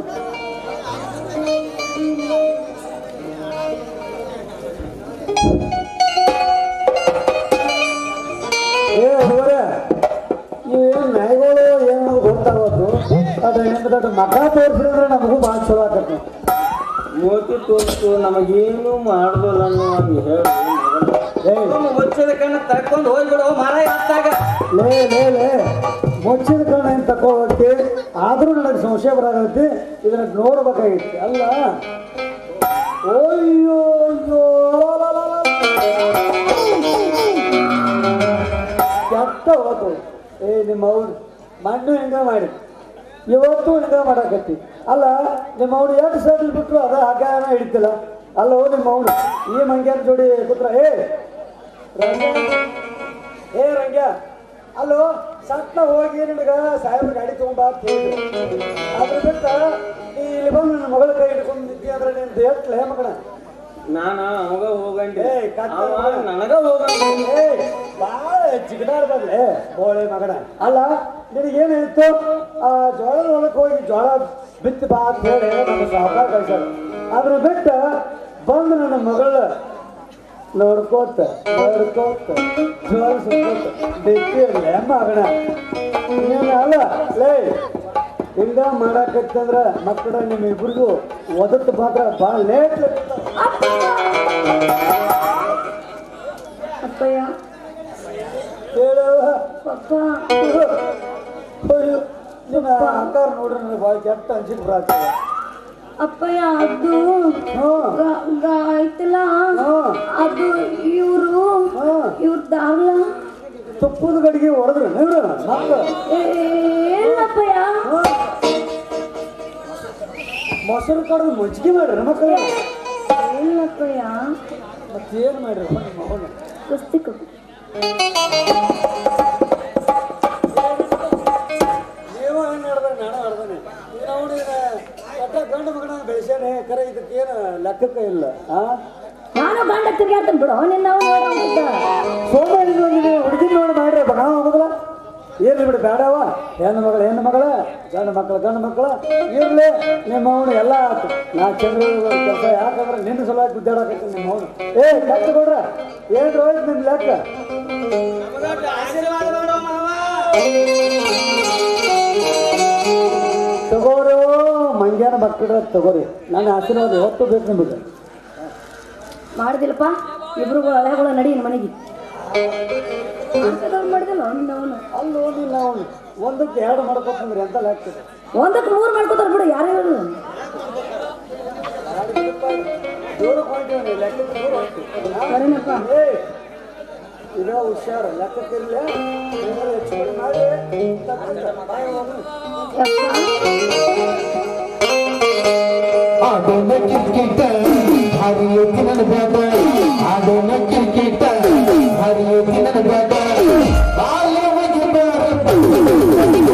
ಏ ಹುಡುಗರೇ ಇವೇನು ನಾಯಿಗಳು ಏನು ಗೊತ್ತಾಗೋದು ಅದು ಏನು ದೊಡ್ಡ ಮಕ ತೋರಿಸಿದ್ರೆ ನಮಗೂ ಭಾಳ ಚಲೋ ಆಗತ್ತೆ ಮೂತಿ ತೋರಿಸು ನಮಗೇನು ಮಾಡುದಿಲ್ಲ ಅನ್ನೋ ಹಂಗೆ ಹೇಳಿ ಏ ಮುಚ್ಚದ ಕಣ್ಣು ತಕ್ಕೊಂಡು ಹೋಗ್ಬಿಡು ಮರ ಎತ್ತಾಗ ಲೇ ಲೇ ಲೇ ಮುಚ್ಚಿದ ಕಣ್ಣ ಏನು ತಕೊಳ್ಳೋಕ್ಕೆ ಆದರೂ ನನಗೆ ಸಂಶಯ ಬರಾಗತ್ತೆ ಇದನ್ನ ನೋಡ್ಬೇಕಾಗಿತ್ತು ಅಲ್ಲ ಅಯ್ಯೋ ಅಯ್ಯೋ ಲ, ಲ, ಲ, ಲ. ಕೆಟ್ಟ ಹೋತು ಏ ನಿಮ್ಮ ಅವ್ರು ಮಣ್ಣು ಹೆಂಗ ಮಾಡಿ ಇವತ್ತು ಹೆಂಗ ಮಾಡಾಕತ್ತಿ ಅಲ್ಲ ನಿಮ್ಮ ಅವ್ರು ಎಷ್ಟು ಸೈಡ್ ಬಿಟ್ರು ಅದ ಹಗ್ಗನ ಹಿಡಿತಿಲ್ಲ ಅಲ್ಲ ಓ ನಿಮ್ಮ ಅವ್ರು ಈ ಮಂಗ್ಯಾನ ಜೋಡಿ ಕೂತ್ರ ಏ ರಂಗ ಏ ರಂಗ ಅಲ್ಲೋ ಸಟ್ನ ಹೋಗಿ ನಿನಗ ಸಾಹೇಬ್ರ ಗಾಡಿ ತಗೊಂಬ ಅಂತ ಹೇಳಿದ್ರು ಅದ್ರ ಬಿಟ್ಟ ನೀ ಇಲ್ಲಿ ಬಂದು ನನ್ನ ಮಗಳ ಕೈ ಹಿಡ್ಕೊಂಡು ನಿಂತಿ ಅಂದ್ರೆ ನಿಂದು ಎಟ್ಲೆ ಮಗನ ನಾನು ಅವಾಗ ಹೋಗಂಡಿ ಏ, ಕತ್ತ ಅವ ನನಗ ಹೋಗಂಡಿ ಏ ಬಾಳ ಜಿಗದಾಡ್ಬಾರ್ಲೆ ಬೋಳೆ ಮಗನ ಅಲ್ಲ ನಿನಗೇನಿತ್ತು ಆ ಜೋಳದ ಹೊಲಕ್ಕೆ ಹೋಗಿ ಜೋಳ ಬಿತ್ತಿ ಬಾ ಅಂತ ಹೇಳಿ ನಮ್ಮ ಸಾಹುಕಾರ ಕಳ್ಸ್ಯಾರ ಅದ್ರ ಬಿಟ್ಟ ಬಂದು ನನ್ನ ಮಗಳ ನೋಡ್ಕೋತ ನೋಡ್ಕೋತ ಜೋಳ ಸುತ್ಕೋತ ಬಿತ್ತಿ ಅಲ್ಲೇ ಮಗನ ನೀನು ಅಲ್ಲ ಲೇ ಹಿಂಗ ಮಾಡಾಕತ್ತಂದ್ರ ಮಕ್ಕಳ ನಿಮ್ಮ ಇಬ್ರಿಗೂ ಒದತ್ತು ಮಾತ್ರ ಭಾಳ ಲೇಟ್ ಅಪ್ಪಯ್ಯ ಹೇಳವ ಪಪ್ಪ ಅಯ್ಯೋ ನಿನ್ನ ಅಕ್ಕಾರ ನೋಡ್ರಿ ನನಗೆ ಭಾಳ ಕೆಟ್ಟ ಅನ್ಸಿಕ್ ಬರಾಗ್ತದೆ ಅಪ್ಪಯ್ಯ ಅದು ಹ್ಞೂ ಗ- ಗ- ಐತಲ್ಲ ಹ್ಞೂ ಅದು ಇವರು ಹ್ಞೂ ಇವ್ರ ದಾರ್ಲ ತುಪ್ಪದ ಗಡಿಗೆ ಹೊಡೆದ್ರು ಇವ್ರು ಮಕ್ಕಳು ಏ ಮೊಸರು ಕಡ್ದು ಮಜ್ಜಿಗೆ ಮಾಡ್ರಿ ಮಕ್ಕಳ ಇಲ್ಲಪ್ಪಯ್ಯ ಮತ್ತೇನು ಮಾಡ್ರಿ ನಿಮ್ಮ ಅವನು ಕುಸ್ತಿ ಕೊಡು ನೀವು ಹೆಣ್ಣು ಹಿಡ್ದಾನೆ ನಾನು ಹಿಡ್ದಾನೆ ನಾವು ಒಟ್ಟ ಗಂಡು ಮಗನ ಬೆಳೆಸ್ಯಾನೆ ಕರೆ ಇದಕ್ಕೇನು ಲೆಕ್ಕಕ್ಕೆ ಇಲ್ಲ ಆ ನಾನು ಗಂಡ ತಿರ್ಗಾಡ್ತಾನೆ ಬಿಡು ನಿನ್ನ ಸೋಮಾರಿ ಹುಡುಗಿ ನೋಡಿ ಮಾಡ್ರಿ ಬಣ ಮಗಳ ಇರ್ಲಿ ಬಿಡು ಬೇಡವ ಹೆಣ್ಣು ಮಗಳ ಹೆಣ್ಣು ಮಗಳ ಗಂಡು ಮಕ್ಕಳು ಗಂಡು ಮಕ್ಕಳು ಇರ್ಲಿ ನಿಮ್ಮ ಅವನು ಎಲ್ಲ ಆತು ನಾ ಚಂದ್ರ ಕೆಲಸ ಯಾಕಂದ್ರೆ ನಿನ್ನ ಸಲುವಾಗಿ ಗುದ್ದಾಡಕತ್ತೀನಿ ನಿಮ್ಮ ಅವನು ಏ ಕತ್ತು ಕೊಡ್ರ ಏನು ಹೋಯ್ತು ನಿಮ್ಮ ಲೆಕ್ಕ ನಮಗೊಂದು ಆಶೀರ್ವಾದ ಮಾಡೋ ಮಾವ ತಗೋರು ಮಂಗ್ಯಾನ ಮಕ್ಕಳ ತಗೋರಿ ನನ್ನ ಆಶೀರ್ವಾದ ಯಾವತ್ತೂ ಬೇಕು ನಿಮಗೆ ಮಾಡುದಿಲ್ಲಪ್ಪ ಇಬ್ರುಗಳು ಹಳೆಗಳು ನಡಿ ನಿನ್ ಮನೆಗೆ ಮಾಡಿದಲ್ಲ ಅವನು ಅಲ್ಲಿ ಓದಿಲ್ಲ ಅವನು ಒಂದಕ್ಕೆ ಎರಡು ಮಾಡ್ಕೊತಂದ್ರೆ ಎಂತ ಲೆಕ್ಕ ಒಂದಕ್ಕೆ ಮೂರು ಮಾಡ್ಕೋತಾರ ಬಿಡು ಯಾರು ಹೇಳು ದೂರ ಹೋಗ್ತೀವಿ ಲೆಕ್ಕಕ್ಕೆ ದೂರ ಹೋಗ್ತೀವಿ ಸರಿನಪ್ಪ ಏ ಇದ ಹುಷಾರು ಲೆಕ್ಕಕ್ಕಿರ್ಲಿ ಏನಾದ್ರು ಹೆಚ್ಚು ಕಡಿಮೆ ಮಾಡಿ ತಗೊಂಡು ಬಾಯಿ ಹೋಗು. ಆಡೋಣ ಕ್ರಿಕೆಟ್ ಹರಿಯೋತಿ ನನ್ನ ಬ್ಯಾಟ ಆಡೋಣ ಕ್ರಿಕೆಟ್ ಹರಿಯೋತಿ ನನ್ನ ಬ್ಯಾಟ ಬಾಲ್ಯವಾಗಿ ಬಾರ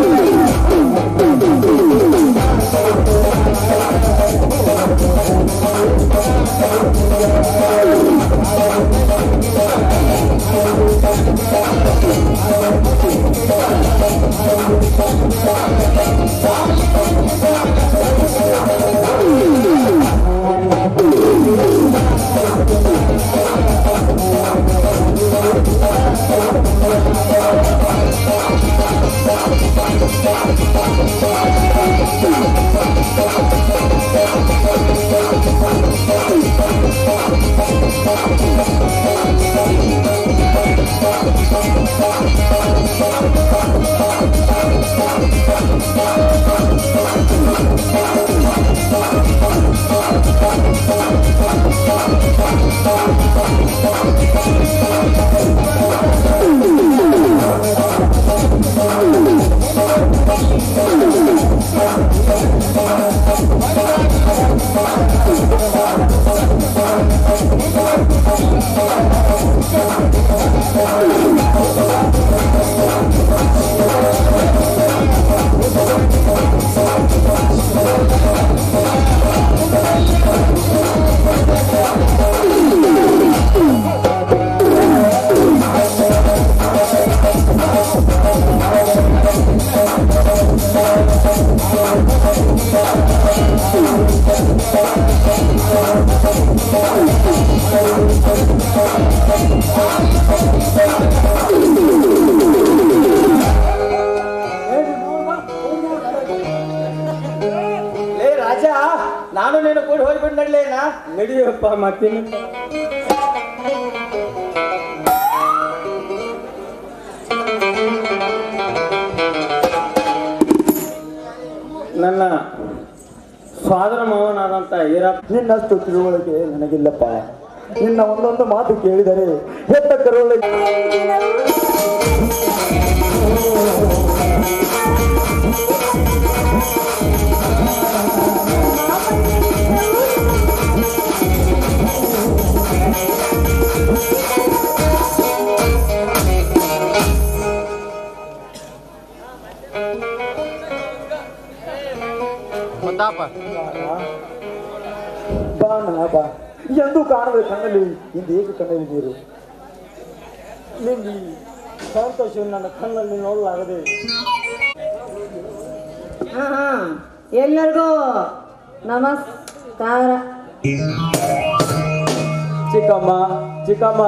ಲೇ ರಾಜ ನಾನು ನೀನು ಕೂಡಿ ಹೋಗ್ಬಿಟ್ಟು ನಡ್ಲೇನಾ ನಡಿಯಪ್ಪ ಮತ್ತೇನು ನನ್ನ ಸ್ವಾದರ ಮಾವನಾದಂತ ಈರಪ್ಪ ನಿನ್ನಷ್ಟು ತಿಳುವಳಿಕೆ ನನಗಿಲ್ಲಪ್ಪ ನಿನ್ನ ಒಂದೊಂದು ಮಾತು ಕೇಳಿದರೆ ಹೆತ್ತ ಕರುವಳಿಕೆ ಬಾ ನನ್ನ ಬಾ ಎಂದು ಕಾಣದ ಕಣ್ಣಲ್ಲಿ ಇಂದು ಏಕೆ ಕಣ್ಣಲ್ಲಿ ನೀರು ನಿನ್ನ ಈ ಸಂತೋಷ ನನ್ನ ಕಣ್ಣಲ್ಲಿ ನೋಡಲಾಗದೆ ಹಾ ಹಾ ಎಲ್ಲರಿಗೂ ನಮಸ್ಕಾರ ಚಿಕ್ಕಮ್ಮ ಚಿಕ್ಕಮ್ಮ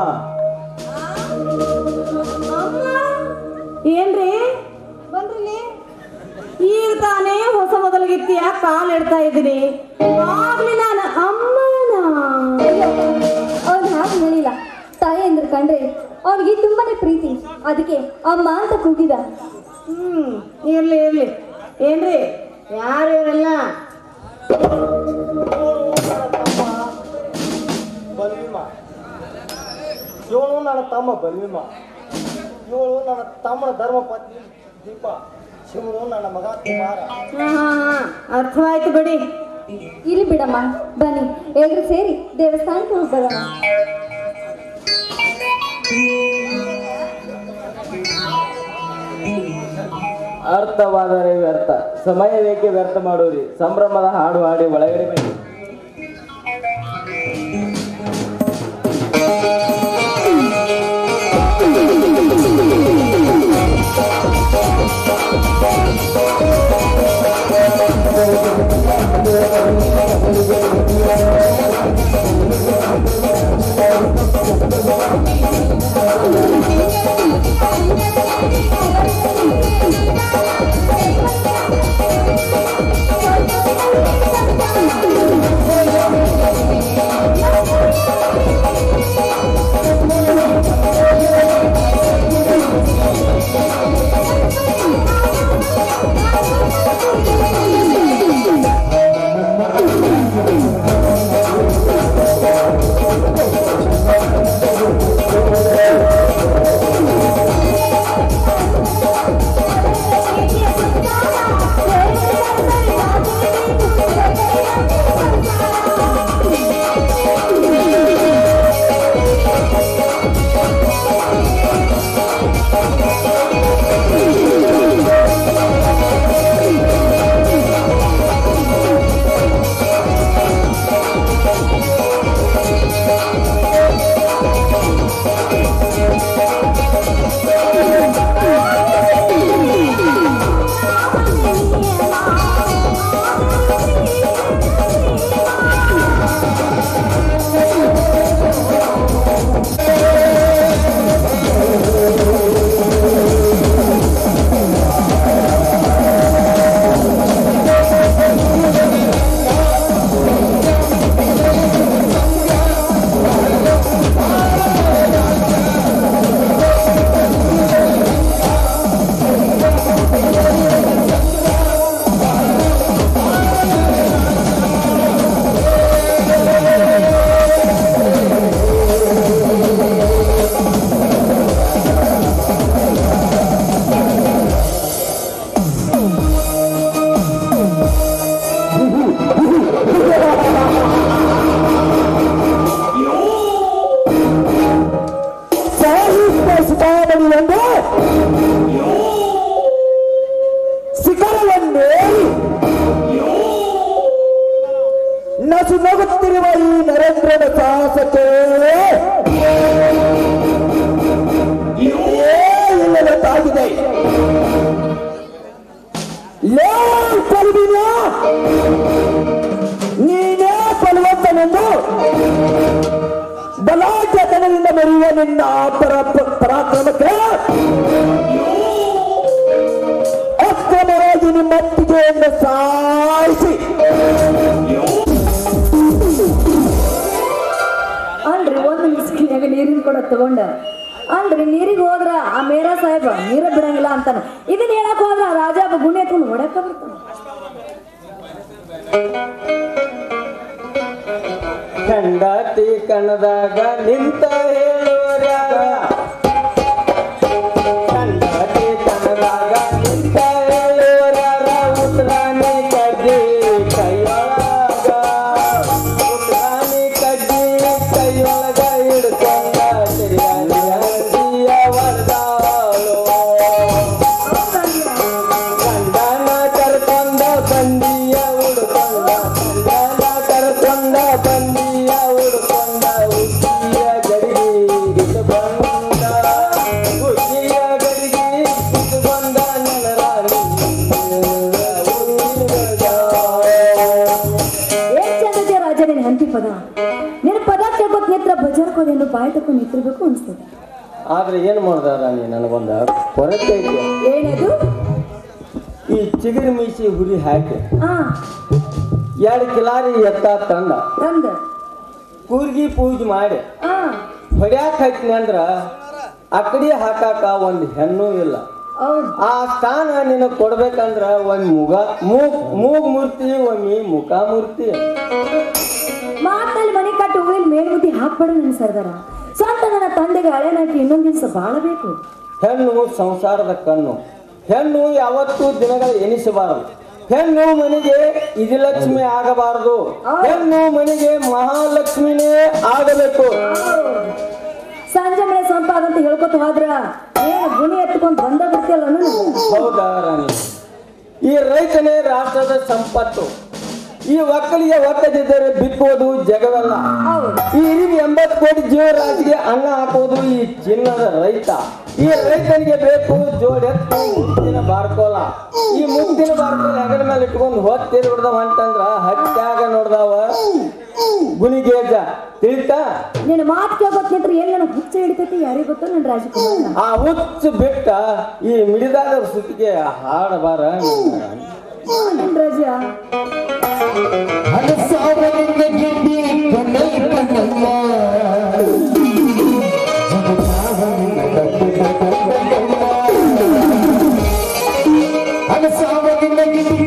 ಏನ್ರಿ ಬಂದ್ರಿ ಈಗ ತಾನೇ ಹೊಸ ಮೊದಲಿಗಿತ್ತೀಯ ಕಾಲ್ ಇಡ್ತಾ ಇದ್ದೀನಿ ಆಗ್ಲಿ ನಾನು ಅಮ್ಮನ ಅವ್ನು ಹಾಗೆ ಹೇಳಿಲ್ಲ ತಾಯಿ ಅಂದ್ರೆ ಕಂಡ್ರೆ ಅವನಿಗೆ ತುಂಬಾನೇ ಪ್ರೀತಿ ಅದಕ್ಕೆ ಅಮ್ಮ ಅಂತ ಕೂಗಿದ ಹ್ಮ್ ಇರ್ಲಿ ಇರ್ಲಿ ಏನ್ರಿ ಯಾರು ಇವರೆಲ್ಲ ಬಲ್ವಿಮ ಇವಳು ನನ್ನ ತಮ್ಮ ಬಲ್ವಿಮ ಇವಳು ನನ್ನ ತಮ್ಮನ ಧರ್ಮ ಪತ್ನಿ ದೀಪ ಶಿವನು ನನ್ನ ಮಗ ಕುಮಾರ ಹಾ ಹಾ ಹಾ ಅರ್ಥವಾಯ್ತು ಬಿಡಿ ಇಲ್ಲಿ ಬಿಡಮ್ಮ ಬನ್ನಿ ಎಲ್ರು ಸೇರಿ ದೇವಸ್ಥಾನಕ್ಕೆ ಹೋಗಿ ಬರೋಣ ಅರ್ಥವಾದರೆ ವ್ಯರ್ಥ ಸಮಯ ಬೇಕೆ ವ್ಯರ್ಥ ಮಾಡೋರಿ ಸಂಭ್ರಮದ ಹಾಡು ಹಾಡಿ ಒಳಗಡೆ ಬನ್ನಿ ಸಾಹಿತ್ಯ ಸುಧಾರಣೆಯೊಂದು ಶಿಖರವನ್ನೇರಿ ನಸು ನಗುತ್ತಿರುವ ಈ ನರೇಂದ್ರನ ಸಾಹಸಕ್ಕೆ ಏ ಇಲ್ಲದಂತಾಗಿದೆ ಲೇ ಕಲ್ವಿನ ನೀನೇ ಬಲವಂತನೆಂದು ಬಲಾಢ್ಯತನದಿಂದ ಮೆರೆಯುವ ನಿನ್ನ ಪರ ಪರಾಕ್ರಮಕ್ಕೆ ಅಕ್ರಮವಾಗಿ ನಿಮ್ಮ ಅತ್ತಿಗೆಯನ್ನು ಸಾಯಿಸಿ ಅಲ್ರಿ ಒಂದು ಮಿಸ್ಕಿನ್ಯಾಗ ನೀರಿನ ಕೊಡ ತಗೊಂಡ ಅಲ್ರಿ ನೀರಿಗೆ ಹೋದ್ರ ಆ ಮೇರಾ ಸಾಹೇಬ ನೀರ ಬಿಡಂಗಿಲ್ಲ ಅಂತಾನ ಇದನ್ನ ಹೇಳಕ್ ಹೋದ್ರ ಆ ರಾಜ ಗುಣಿ ಎತ್ಕೊಂಡು ಹೊಡ್ಯಾಕ ಬರ್ತಾನ ಕಂಡಾತಿ ಕಣದಾಗ ನಿಂತ ಹೇಳೋರ್ಯಾರ ಕಂಡಾತಿ ಕಣದಾಗ ನಿಂತ ಹೇಳೋರ್ಯಾರ ಉತ್ರಾಣಿ ಕಡ್ಡಿ ಕೈಯೊಳಗ ಉತ್ರಾಣಿ ಕಡ್ಡಿ ಕೈಯೊಳಗ ಹಿಡ್ಕೊಂಡ ಸಿರಿಯ ವರದಾಳು ಗಂಡನ ಕರ್ಕೊಂಡ ಬಂದಿಯ ಉಡ್ಕೊಂಡ ಗಂಡನ ಕರ್ಕೊಂಡ ಬಂದಿಯ ಉಡ್ಕೊಂಡ ಉಚ್ಚಿಯ ಗಡಿಗೆ ಇಟ್ಕೊಂಡ ಉಚ್ಚಿಯ ಗಡಿಗೆ ಇಟ್ಕೊಂಡ ನನರಾಣಿ ಏನ್ ಚಂದತೆ ರಾಜ ನಿನ್ ಹಂತಿ ಪದ ನಿನ್ ಪದ ಕೇಳ್ಕೊತ್ ನಿತ್ರ ಬಜಾರ್ಕೋದೇನು ಬಾಯ್ ತಕೊಂಡು ನಿಂತಿರ್ಬೇಕು ಅನ್ಸ್ತದೆ ಆದ್ರೆ ಏನ್ ಮಾಡ್ದ ರಾಣಿ ನನಗೊಂದ ಕೊರತೆ ಐತೆ ಏನದು ಈ ಚಿಗುರು ಮೀಸಿ ಹುಲಿ ಹಾಕಿ ಆ ಎರಡು ಕಿಲಾರಿ ಎತ್ತ ತಂದ ತಂದ ಕೂರ್ಗಿ ಪೂಜೆ ಮಾಡಿ ಆ ಹೊಡ್ಯಾಕ ಹಚ್ಚಿನಿ ಅಂದ್ರ ಅಕಡಿ ಹಾಕಾಕ ಒಂದ್ ಹೆಣ್ಣು ಇಲ್ಲ ಹೌದ್ ಆ ಸ್ಥಾನ ನಿನಗ್ ಕೊಡ್ಬೇಕಂದ್ರ ಒಂದ್ ಮುಗ ಮೂಗ್ ಮೂಗ್ ಮೂರ್ತಿ ಒಮ್ಮಿ ಮುಖ ಮೂರ್ತಿ ಮಾತಲ್ಲಿ ಮನೆ ಕಟ್ಟು ಹೂವಿನ ಮೇಲ್ಬುದ್ಧಿ ಹಾಕ್ಬಾರ್ದು ನನ್ ಸರ್ದಾರ ಸ್ವಂತ ನನ್ನ ತಂದೆಗೆ ಹಳೆನಾಕಿ ಇನ್ನೊಂದ್ ದಿವಸ ಬಾಳಬೇಕು ಹೆಣ್ಣು ಸಂಸಾರದ ಕಣ್ಣು ಹೆಣ್ಣು ಯಾವತ್ತೂ ದಿನಗಳ ಎನಿಸಬಾರದು ಹೆಣ್ಣು ಮನೆಗೆ ಇದಿಲಕ್ಷ್ಮಿ ಆಗಬಾರದು ಹೆಣ್ಣು ಮನೆಗೆ ಮಹಾಲಕ್ಷ್ಮಿನೇ ಆಗಬೇಕು ಸಂಜೆ ಮಳೆ ಸಂಪಾದಂತ ಹೇಳ್ಕೊತ ಹೋದ್ರ ಏನು ಗುಣಿ ಎತ್ಕೊಂಡ್ ಬಂದ ಬಿಡ್ತಿಯಲ್ಲ ನಾನು ಹೌದಾ ರಾಣಿ ಈ ರೈತನೇ ರಾಷ್ಟ್ರದ ಸಂಪತ್ತು ಈ ಒಕ್ಕಲಿಗೆ ಒಕ್ಕದಿದ್ದರೆ ಬಿತ್ತುವುದು ಜಗವಲ್ಲ ಈ ಇಡೀ ಎಂಬತ್ತು ಕೋಟಿ ಜೀವರಾಶಿಗೆ ಅನ್ನ ಹಾಕುವುದು ಈ ಚಿನ್ನದ ರೈತ ಈ ರೈತನಿಗೆ ಬೇಕು ಜೋಡೆತ್ತು ಮುತ್ತಿನ ಬಾರ್ಕೋಲ ಈ ಮುತ್ತಿನ ಬಾರ್ಕೋಲ ಹೆಗಲ ಮೇಲೆ ಇಟ್ಕೊಂಡು ಹೊತ್ತಿರ್ ಬಿಡ್ದವ ಅಂತಂದ್ರ ಹತ್ಯಾಗ ನೋಡ್ದವ ಗುಣಿಗೇಜ ತಿಳಿತಾ ನಿನ್ನ ಮಾತು ಕೇಳ್ಕೊತ್ ನಿಂತ್ರೆ ಏನ್ ನನಗೆ ಹುಚ್ಚ ಹಿಡಿತೈತಿ ಯಾರಿಗ್ ಗೊತ್ತ ನನ್ ರಾಜಕುಮಾರ ಆ ಹುಚ್ಚು ಬಿಟ್ಟ ಈ ಮಿಡಿದಾದ ಸುತ್ತಿಗೆ ಹಾಡಬಾರ ನಿನ್ ರಾಜ ಅನಸಾವನಿಂದ ಗಿಂಡಿ ಕಣ್ಣೈ ಕಣ್ಣಮ್ಮ ಅನಸಾವನಿಂದ ಗಿಂಡಿ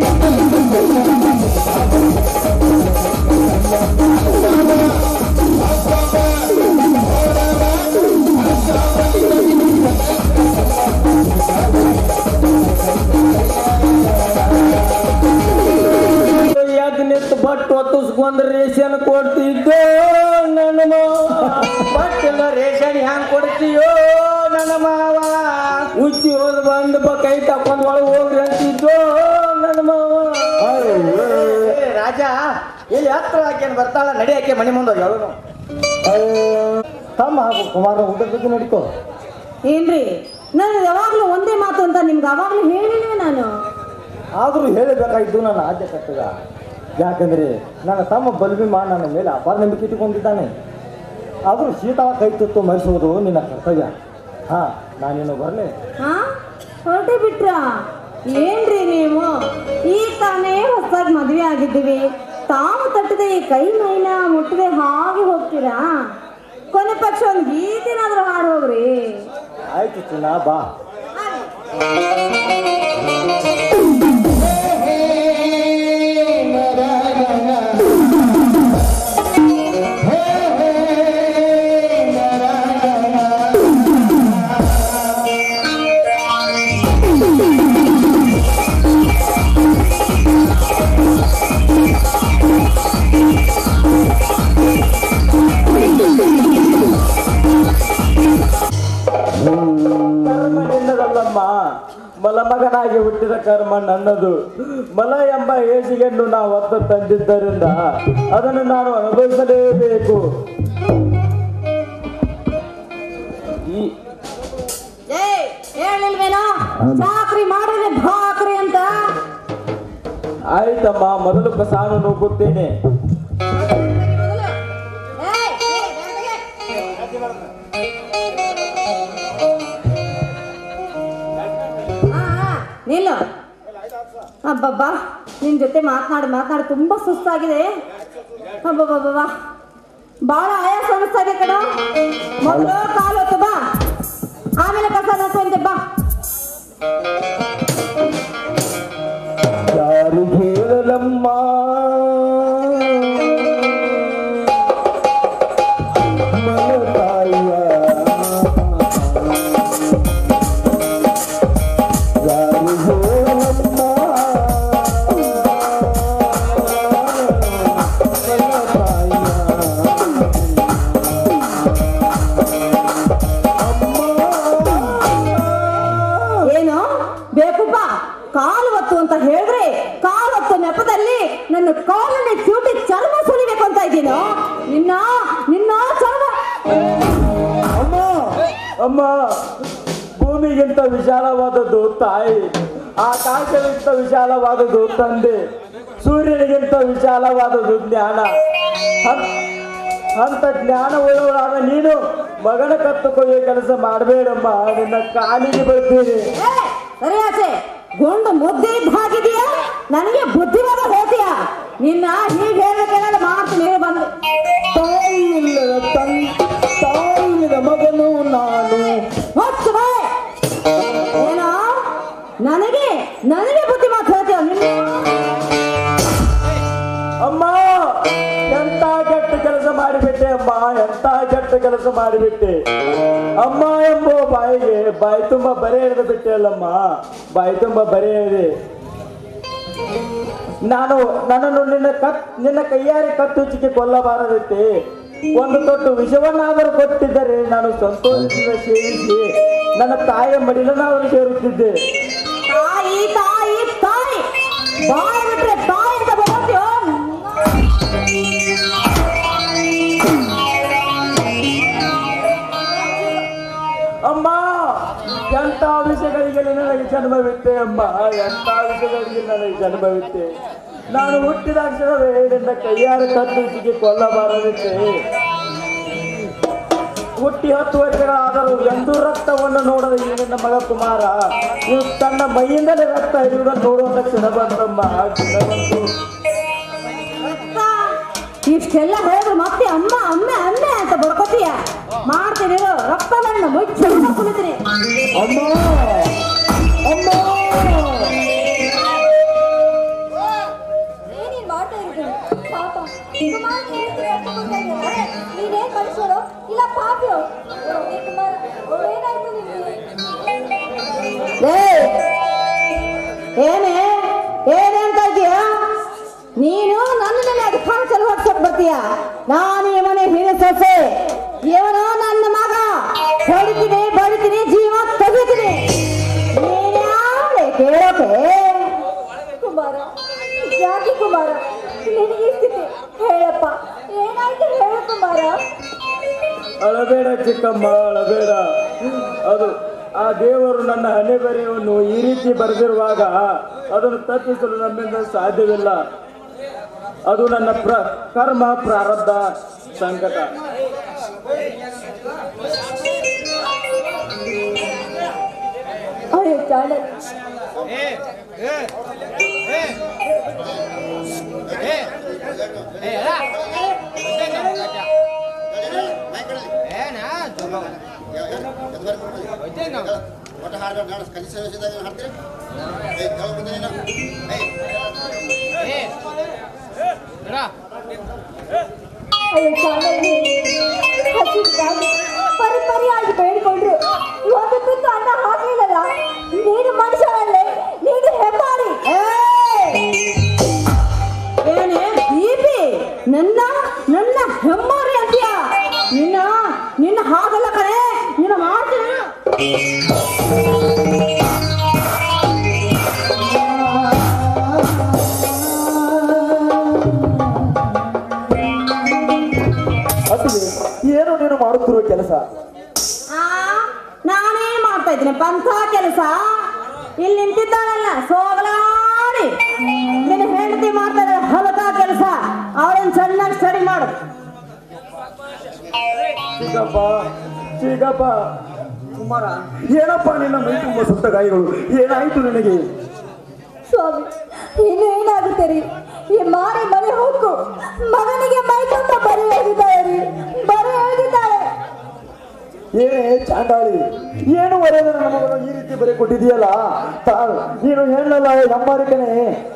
ಯಾಕೆ ನಿಂತು ಬಟ್ ಒತ್ತಿಸ್ಕೊಂಡ್ ರೇಷನ್ ಕೊಡ್ತಿದ್ದೋ ನನ್ನ ಬಟ್ಟಿಲ್ಲ ರೇಷನ್ ಹ್ಯಾಂಗ್ ಕೊಡ್ತೀಯೋ ನನ್ನ ಮಾವ ಉಚ್ಚಿ ಹೋದ್ ಬಂದ್ ಬ ಕೈ ತಕೊಂಡ್ ಒಳಗೆ ಹೋಗ್ರಿ ಅಂತಿದ್ದೋ ನನ್ನ ಮಾವ ಏ, ರಾಜ ಇಲ್ಲಿ ಹತ್ರ ಆಕೆನ್ ಬರ್ತಾಳ ನಡಿ ಆಕೆ ಮನೆ ಮುಂದೆ ಯಾವಾಗ ತಮ್ಮ ಹಾಗೂ ಕುಮಾರ ಊಟದ ಬಗ್ಗೆ ನಡ್ಕೋ ಏನ್ರಿ ನಾನು ಯಾವಾಗ್ಲೂ ಒಂದೇ ಮಾತು ಅಂತ ನಿಮ್ಗೆ ಅವಾಗ್ಲೂ ಹೇಳಿಲ್ವೇ ನಾನು ಆದರೂ ಹೇಳಬೇಕಾಗಿದ್ದು ನನ್ನ ಆದ್ಯ ಕರ್ತವ್ಯ ಯಾಕಂದ್ರೆ ನನ್ನ ತಮ್ಮ ಬಲ್ಬಿಮ ನನ್ನ ಮೇಲೆ ಅಪಾರ ನಂಬಿಕೆ ಇಟ್ಟುಕೊಂಡಿದ್ದಾನೆ ಆದರೂ ಶೀತವ ಕೈ ತುತ್ತು ಮರಿಸುವುದು ನಿನ್ನ ಕರ್ತವ್ಯ ಹಾ ನಾನೇನು ಬರಲೇ ಹಾ ಹೊರಟೆ ಬಿಟ್ರ ಏನ್ರಿ ನೀವು ಈಗ ತಾನೇ ಹೊಸದಾಗಿ ಮದ್ವೆ ಆಗಿದ್ದೀವಿ ತಾವು ತಟ್ಟದೆ ಈ ಕೈ ಮೈನ ಮುಟ್ಟದೆ ಹಾಗೆ ಹೋಗ್ತೀರಾ ಕೊನೆ ಪಕ್ಷ ಒಂದು ಗೀತೆನಾದ್ರೂ ಹಾಡು ಹೋಗ್ರಿ ಆಯ್ತು ಚಿನ್ನ ಬಾ ಕರ್ಮ ನಿನ್ನದಲ್ಲಮ್ಮ ಮಲಮಗನಾಗಿ ಹುಟ್ಟಿದ ಕರ್ಮ ನನ್ನದು ಮಲ ಎಂಬ ಏಸಿಗೆಂಡು ನಾವು ಹೊತ್ತ ತಂದಿದ್ದರಿಂದ ಅದನ್ನು ನಾನು ಅನುಭವಿಸಲೇಬೇಕು ಈ ಏಯ್ ಹೇಳಿಲ್ವೇನೋ ಚಾಕ್ರಿ ಮಾಡಿದ್ರೆ ಭಾಕ್ರಿ ಅಂತ ಆಯ್ತಮ್ಮ ಮೊದಲು ಕಸಾನು ನುಗ್ಗುತ್ತೇನೆ ಏಯ್, ಏಯ್, ಬೇಗ ತೆಗೆ. ಆ, ಆ, ನಿಲ್ಲು ಅಬ್ಬಬ್ಬಾ ನಿನ್ ಜೊತೆ ಮಾತನಾಡಿ ಮಾತನಾಡಿ ತುಂಬಾ ಸುಸ್ತಾಗಿದೆ ಅಬ್ಬಬ್ಬಬ್ಬಾ ಬಹಳ ಆಯಾಸ ಅನಿಸ್ತಾ ಇದೆ ಕಣ ಮೊದಲು ಕಾಲು ಹೊತ್ತು ಬಾ ಆಮೇಲೆ ಕಸ ನಡ್ಕೊಂತೆ ಬಾ ಯಾರು ಹೇಳಲಮ್ಮ ಮಲತಾಯ ಯಾರು ಹೇಳಲಮ್ಮ ಏನು ಬೇಕುಪ್ಪ ಕಾಲು ಹೊತ್ತು ಅಂತ ಹೇಳಿದ್ರೆ ಕಾಲು ಹೊತ್ತು ನೆಪದಲ್ಲಿ ನನ್ನ ಕಾಲಲ್ಲಿ ಚೂಟಿ ಚರ್ಮ ಸುಲಿಬೇಕು ಅಂತ ಇದ್ದೀನೋ ನಿನ್ನ ನಿನ್ನ ಚರ್ಮ ಅಮ್ಮ ಅಮ್ಮ ಭೂಮಿಗಿಂತ ವಿಶಾಲವಾದದ್ದು ತಾಯಿ ಆಕಾಶಕ್ಕಿಂತ ವಿಶಾಲವಾದದ್ದು ತಂದೆ ಸೂರ್ಯನಿಗಿಂತ ವಿಶಾಲವಾದದ್ದು ಜ್ಞಾನ ಅನ್- ಅಂತ ಜ್ಞಾನ ಉಳ್ಳವಳಾದ ನೀನು ಮಗನ ಕತ್ತುಕೊಳ್ಳುವ ಕೆಲಸ ಮಾಡಬೇಡಮ್ಮ ನಿನ್ನ ಕಾಲಿಗೆ ಬರ್ತೀನಿ ಏ, ಸರಿ ಆಚೆ ಗುಂಡು ಮುದ್ದೆ ಇದ್ದ ಹಾಗಿದೀಯಾ ನನಗೆ ಬುದ್ಧಿವಾದ ಹೇಳ್ತೀಯ ನಿನ್ನ ಹೀಗೆ ಹೇಳ್ಬೇಕೇನಾದ್ರೆ ಮಾಡ್ತೀನಿ ಹೇಳಿ ಬಂದು ತಾಯಿಲ್ಲದ ತನ್ ತಾಯಿಲ್ಲದ ಮಗನು ನಾನು ಹೊತ್ತು ಬಾ. ಏನೋ ನನಗೆ ನನಗೆ ಬುದ್ಧಿ ಮಾತು ಹೇಳ್ತೀಯ ನಿನ್ನ ಅಮ್ಮ ಎಂತ ಕೆಟ್ಟ ಕೆಲಸ ಮಾಡಿಬಿಟ್ಟೆ ಅಮ್ಮ ಎಂತ ಕೆಟ್ಟ ಕೆಲಸ ಮಾಡಿಬಿಟ್ಟೆ ಅಮ್ಮ ಎಂಬೋ ಬಾಯಿಗೆ ಬಾಯಿ ತುಂಬ ಬರೆ ಎಳೆದು ಬಿಟ್ಟೆ ಅಲ್ಲಮ್ಮ ಬಾಯಿ ತುಂಬ ಬರೆ ಎಳೆದೆ ನಾನು ನನ್ನನ್ನು ನಿನ್ನ ಕತ್ ನಿನ್ನ ಕೈಯಾರೆ ಕತ್ತುಚಿಕೆ ಕೊಲ್ಲಬಾರದಿತ್ತೆ ಒಂದು ತೊಟ್ಟು ವಿಷವನ್ನಾದರೂ ಕೊಟ್ಟಿದ್ದರೆ ನಾನು ಸಂತೋಷದಿಂದ ಸೇವಿಸಿ ನನ್ನ ತಾಯಿಯ ಮಡಿಲನ್ನಾದರೂ ಸೇರುತ್ತಿದ್ದೆ ತಾಯಿ ತಾಯಿ ತಾಯಿ ಬಾಯಿ ಬಿಟ್ರೆ ತಾಯಿ ಅಂತ ಬರೋದ್ಯೋ ಅಮ್ಮ ಎಂತ ವಿಷಯಗಳಿಗೆ ನನಗೆ ಜನ್ಮವಿತ್ತೆ ಅಮ್ಮ ಎಂತ ವಿಷಯಗಳಿಗೆ ನನಗೆ ಜನ್ಮವಿತ್ತೆ ನಾನು ಹುಟ್ಟಿದ ಕ್ಷಣವೇ ನಿನ್ನ ಕೈಯಾರ ಕತ್ತುಚಿಗೆ ಕೊಲ್ಲಬಾರದಿತ್ತೆ ಹುಟ್ಟಿ ಹತ್ತು ವರ್ಷಗಳಾದರೂ ಎಂದೂ ರಕ್ತವನ್ನು ನೋಡದ ಈ ನಿನ್ನ ಮಗ ಕುಮಾರ ಇವು ತನ್ನ ಮೈಯಿಂದಲೇ ರಕ್ತ ಹರಿಯುವುದನ್ನು ನೋಡುವಂತ ಕ್ಷಣ ಬಂತಮ್ಮ ಕ್ಷಣ ಬಂತು ಅಕ್ಕ, ಇಷ್ಟೆಲ್ಲ ಹೇಳಿದ್ರು ಮತ್ತೆ ಅಮ್ಮ ಅಮ್ಮ ಅಮ್ಮ ಅಂತ ಬರ್ಕೋತೀಯ ಮಾಡ್ತೀನಿ ರಕ್ತ ನನ್ನ ಮುಚ್ಚಿ ಕುಳಿತೀನಿ ಅಮ್ಮ ಅಮ್ಮ ಏನೇನ್ ಮಾಡ್ತಾ ಇದ್ದೀನಿ ಪಾಪ ಕುಮಾರ್ ಹೇಳ್ತೀನಿ ಅಂತ ಗೊತ್ತಾ ಇದೆಯಲ್ಲ? ನೀನೇನ್ ಮನುಷ್ಯರು ಇಲ್ಲ ಪಾಪಿಯೋ ಏ ಕುಮಾರ್ ಏನಾಯ್ತು ನಿಮ್ಗೆ ಏ ಏನೇ ಏನೇ ಅಂತ ಇದೀಯ ನೀನು ನನ್ನ ಮೇಲೆ ಅಧಿಕಾರ ಚಲೋ ಹೊಡ್ಸಕ್ ಬರ್ತೀಯ ನಾನು ಈ ಮನೆ ಹಿರಿಯ ಸೊಸೆ ಇವನು ನನ್ನ ಮಗ ಹೊಡಿತೀನಿ ಬಡಿತೀನಿ ಜೀವ ತೆಗಿತೀನಿ ನೀನ್ಯಾವ್ಲೆ ಕೇಳೋಕೆ ಕುಮಾರ ಯಾಕೆ ಕುಮಾರ ನಿನಗೆ ಈ ಸ್ಥಿತಿ ಹೇಳಪ್ಪ ಏನಾಯ್ತು ಹೇಳು ಕುಮಾರ ಅಳಬೇಡ ಚಿಕ್ಕಮ್ಮ ಅಳಬೇಡ ಅದು ಆ ದೇವರು ನನ್ನ ಹಣೆ ಬರೆಯನ್ನು ಈ ರೀತಿ ಬರೆದಿರುವಾಗ ಅದನ್ನು ತಪ್ಪಿಸಲು ನಮ್ಮಿಂದ ಸಾಧ್ಯವಿಲ್ಲ ಅದು ನನ್ನ ಪ್ರ ಕರ್ಮ ಪ್ರಾರಬ್ಧ ಸಂಕಟ ಅಯ್ಯೋ ಚಾಣ ಅಯ್ಯೋ ಚಾಣಕ್ಯ ಹಸಿಗಾಗಿ ಪರಿ ಪರಿಯಾಗಿ ಬೇಡಿಕೊಂಡ್ರು ಒಂದು ತುತ್ತು ಅನ್ನ ಹಾಕಲಿಲ್ಲಲ್ಲ ನೀನು ಮನುಷ್ಯನಲ್ಲೇ ನೀನು ಹೆಬ್ಬಾರಿ ಏನೇ ದೀಪಿ ನನ್ನ ನನ್ನ ಹೆಮ್ಮಾರಿ ಅಂತೀಯ ನಿನ್ನ ನಿನ್ನ ಹಾಗಲ್ಲ ಕಣೆ ನಿನ್ನ ಮಾಡ್ತೀನಿ ಅದುವೆ ಏನು ನೀನು ಮಾಡುತ್ತಿರುವ ಕೆಲಸ ಆ, ನಾನೇ ಮಾಡ್ತಾ ಇದ್ದೀನಿ ಪಂಥ ಕೆಲಸ ಇಲ್ಲಿ ನಿಂತಿದ್ದಾಳಲ್ಲ ಸೋಗಲಾಡಿ ನಿನ್ನ ಹೆಂಡತಿ ಮಾಡ್ತಾ ಇದ್ದಾಳೆ ಹೊಲಕ ಕೆಲಸ ಅವಳನ್ನ ಚೆನ್ನಾಗಿ ಸ್ಟಡಿ ಮಾಡು ಚಿಕ್ಕಪ್ಪ ಚಿಕ್ಕಪ್ಪ ಕುಮಾರ ಏನಪ್ಪ ನಿನ್ನ ಮೈ ತುಂಬ ಸುತ್ತ ಗಾಯಗಳು ಏನಾಯ್ತು ನಿನಗೆ ಸ್ವಾಮಿ ಇನ್ನು ಏನಾಗುತ್ತೆ ರೀ ಈ ಮಾರಿ ಮನೆ ಹೋಗು ಮಗನಿಗೆ ಮೈ ತುಂಬ ಬರೆ ಎಳೆದಿದ್ದಾಳೆ ರೀ ಬರೆ ಎಳೆದಿದ್ದಾಳೆ ಏನೇ ಚಾಂಡಾಳಿ ಏನು ಬರೆಯೋದು ನನ್ನ ಮಗನು ಈ ರೀತಿ ಬರೆ ಕೊಟ್ಟಿದೆಯಲ್ಲ ತಾಳು ನೀನು ಹೇಳಲ್ಲ ನಮ್ಮರಿಕನೇ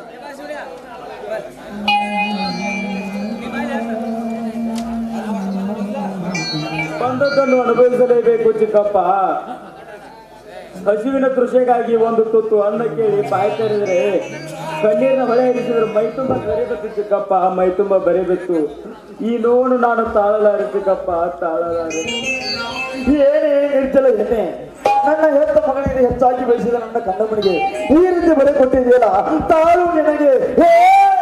ಬಂದದ್ದನ್ನು ಅನುಭವಿಸಲೇಬೇಕು ಚಿಕ್ಕಪ್ಪ ಹಸುವಿನ ಕೃಷಿಗಾಗಿ ಒಂದು ತುತ್ತು ಅನ್ನ ಕೇಳಿ ಬಾಯಿ ತೆರೆದ್ರೆ ಕಣ್ಣೀರಿನ ಹೊಳೆ ಹರಿಸಿದ್ರೆ ಮೈ ತುಂಬ ಬರೆಬೇಕು ಚಿಕ್ಕಪ್ಪ ಮೈ ತುಂಬ ಬರೆಬೇಕು ಈ ನೋವನ್ನು ನಾನು ತಾಳಲಾರೆ ಚಿಕ್ಕಪ್ಪ ತಾಳಲಾರೆ ಏನೇ ನಿರ್ಜಲ ಎಣ್ಣೆ ನನ್ನ ಹೆತ್ತ ಮಗನಿಗೆ ಹೆಚ್ಚಾಗಿ ಬಯಸಿದ ನನ್ನ ಕಣ್ಣಮ್ಮನಿಗೆ ಈ ರೀತಿ ಬರೆ ಕೊಟ್ಟಿದೆಯಲ್ಲ ತಾಳು ನಿನಗೆ ಹೇ!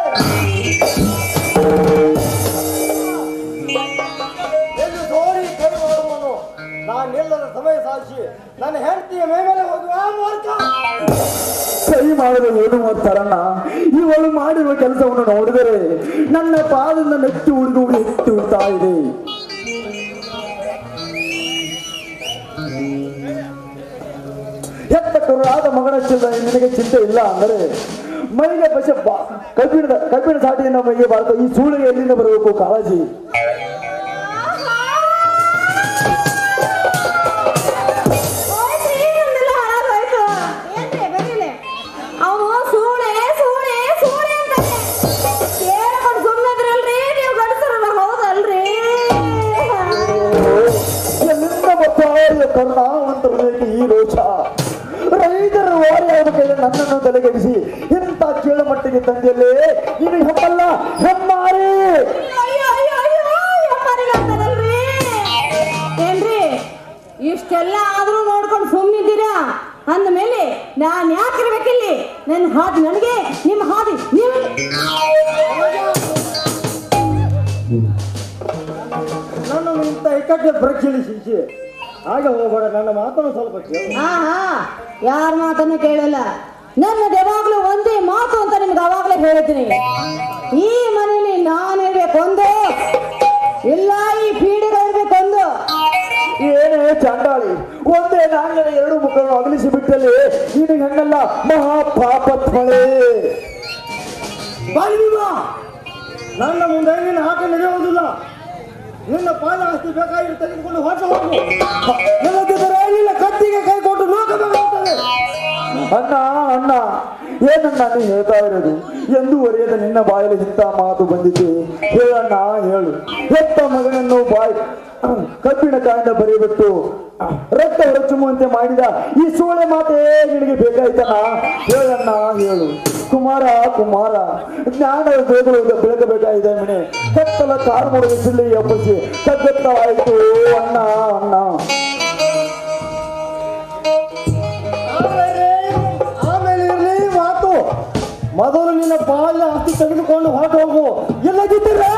ಎಂದು ತೋರಿ ಕೈ ಮಾಡುವನು ನಾನೆಲ್ಲರ ಸಮಯ ಸಾಕ್ಷಿ ನನ್ನ ಹೆಂಡತಿಯ ಮೇಲೆ ಹೋಗುವ ಮೂರ್ಖ ಕೈ ಮಾಡಲು ಏನು ಮಾಡ್ತಾರಣ್ಣ ಇವಳು ಮಾಡಿರುವ ಕೆಲಸವನ್ನು ನೋಡಿದರೆ ನನ್ನ ಪಾದದಿಂದ ನೆಚ್ಚು ಉಳಿದು ಎತ್ತಿ ಉಳ್ತಾ ಇದೆ ಹೆತ್ತ ಕರುಳಾದ ಮಗನ ಚಿಂತ ನಿನಗೆ ಚಿಂತೆ ಇಲ್ಲ ಅಂದರೆ ಮೈಗೆ ಬಸ ಬಾ- ಕಬ್ಬಿಣದ ಕಬ್ಬಿಣ ಸಾಟಿಯಿಂದ ಮೈಗೆ ಬಾರ್ತ ಈ ಸೂಳಿಗೆ ಎಲ್ಲಿಂದ ಬರಬೇಕು ಕಾಳಜಿ ಅವನು ಸೂಳೆ ಸೂಳೆ ಸೂಳೆ ಅಂತಾನೆ ಕೇಳ್ಕೊಂಡು ಸುಮ್ಮನಿದ್ರಲ್ರಿ ನೀವು ಗಂಡಸರಲ್ಲ ಹೌದಲ್ರಿ ಎಲ್ಲಿಂದ ಬರ್ತಾಯಿದೆ ಕರುಣಾವಂತ ಹೃದಯಕ್ಕೆ ಈ ರೋಷ ರೈತರ ವಾರಿಯಾದ ಕೈಯಲ್ಲಿ ನನ್ನನ್ನು ತಲೆಗೆಡಿಸಿ ಇಂಥ ಕೀಳು ಮಟ್ಟಿಗೆ ತಂದೆಯಲ್ಲೇ ನೀನು ಹೆಮ್ಮಲ್ಲ ಹೆಮ್ಮಾರಿ ಅಯ್ಯೋ ಅಯ್ಯೋ ಅಯ್ಯೋ ಎಮ್ಮರಿಗೆ ಅಂತಾರಲ್ರಿ ಏನ್ರಿ ಇಷ್ಟೆಲ್ಲ ಆದ್ರೂ ನೋಡ್ಕೊಂಡು ಸುಮ್ಮನಿದ್ದೀರಾ ಅಂದ ಮೇಲೆ ನಾನ್ ಯಾಕಿರ್ಬೇಕಿಲ್ಲಿ ನನ್ನ ಹಾದಿ ನನಗೆ ನಿಮ್ಮ ಹಾದಿ ನೀವು ನಾನು ಇಂಥ ಇಕ್ಕಟ್ಟಿನ ಪರೀಕ್ಷೆಯಲ್ಲಿ ಶಿಕ್ಷೆ ಹಾಗೆ ಹೋಗಬೇಡ ನನ್ನ ಮಾತನ್ನು ಸ್ವಲ್ಪ ಕೇಳು ಹಾ ಹಾ ಯಾರ ಮಾತನ್ನು ಕೇಳಲ್ಲ ನನ್ನದು ಯಾವಾಗ್ಲೂ ಒಂದೇ ಮಾತು ಅಂತ ನಿಮ್ಗೆ ಅವಾಗ್ಲೇ ಹೇಳ್ತೀನಿ ಈ ಮನೇಲಿ ನಾನು ಇರ್ಬೇಕು ಒಂದು ಇಲ್ಲ ಈ ಪೀಡಿಗೆ ಇರ್ಬೇಕು ಒಂದು ಏನೇ ಚಾಂಡಾಳಿ ಒಂದೇ ನಾಣ್ಯದ ಎರಡು ಮುಖಗಳನ್ನು ಅಗಲಿಸಿ ಬಿಟ್ಟಲ್ಲಿ ನೀನು ಹೆಣ್ಣಲ್ಲ ಮಹಾಪಾಪತ್ಮಳೆ ಬಾಲ್ವೀವ ನನ್ನ ಮುಂದೆ ನಿನ್ನ ಆಟ ನಡೆಯುವುದಿಲ್ಲ ನಿನ್ನ ಪಾಲ ಆಸ್ತಿ ಬೇಕಾಗಿ ತೆಗೆದುಕೊಂಡು ಹೊರಟು ಹೋಗು ಇಲ್ಲದಿದ್ದರೆ ನಿನ್ನ ಕತ್ತಿಗೆ ಕೈ ಕೊಟ್ಟು ನೋಕಬೇಕಾಗುತ್ತದೆ ಅಣ್ಣ ಅಣ್ಣ ಏನನ್ನ ನೀ ಹೇಳ್ತಾ ಇರೋದು ಎಂದೂವರೆಯದ ನಿನ್ನ ಬಾಯಲ್ಲಿ ಇಂಥ ಮಾತು ಬಂದಿದೆ ಹೇಳಣ್ಣ ಹೇಳು ಹೆತ್ತ ಮಗನನ್ನು ಬಾಯಿ ಕಬ್ಬಿಣ ಕಾಯಿಂದ ಬರೆಯಬಿಟ್ಟು ರಕ್ತ ಹೊರಚುಮ್ಮುವಂತೆ ಮಾಡಿದ ಈ ಸೋಳೆ ಮಾತೇ ನಿನಗೆ ಬೇಕಾಯ್ತಣ್ಣ ಹೇಳಣ್ಣ ಹೇಳು ಕುಮಾರ ಕುಮಾರ ಜ್ಞಾನದ ದೇಗುಲದ ಬೆಳಗಬೇಕಾಗಿದೆ ಮನೆ ಕತ್ತಲ ಕಾರ್ಮುರದ ಜಿಲ್ಲೆ ಎಬ್ಬಸಿ ಕಗ್ಗತ್ತವಾಯಿತು ಅಣ್ಣ ಅಣ್ಣ ಆಮೇಲೆ ಆಮೇಲೆ ಇರಲಿ ಮಾತು ಮೊದಲು ನಿನ್ನ ಪಾಲ ಆಸ್ತಿ ತೆಗೆದುಕೊಂಡು ಹೊರಟು ಹೋಗು ಇಲ್ಲದಿದ್ದರೆ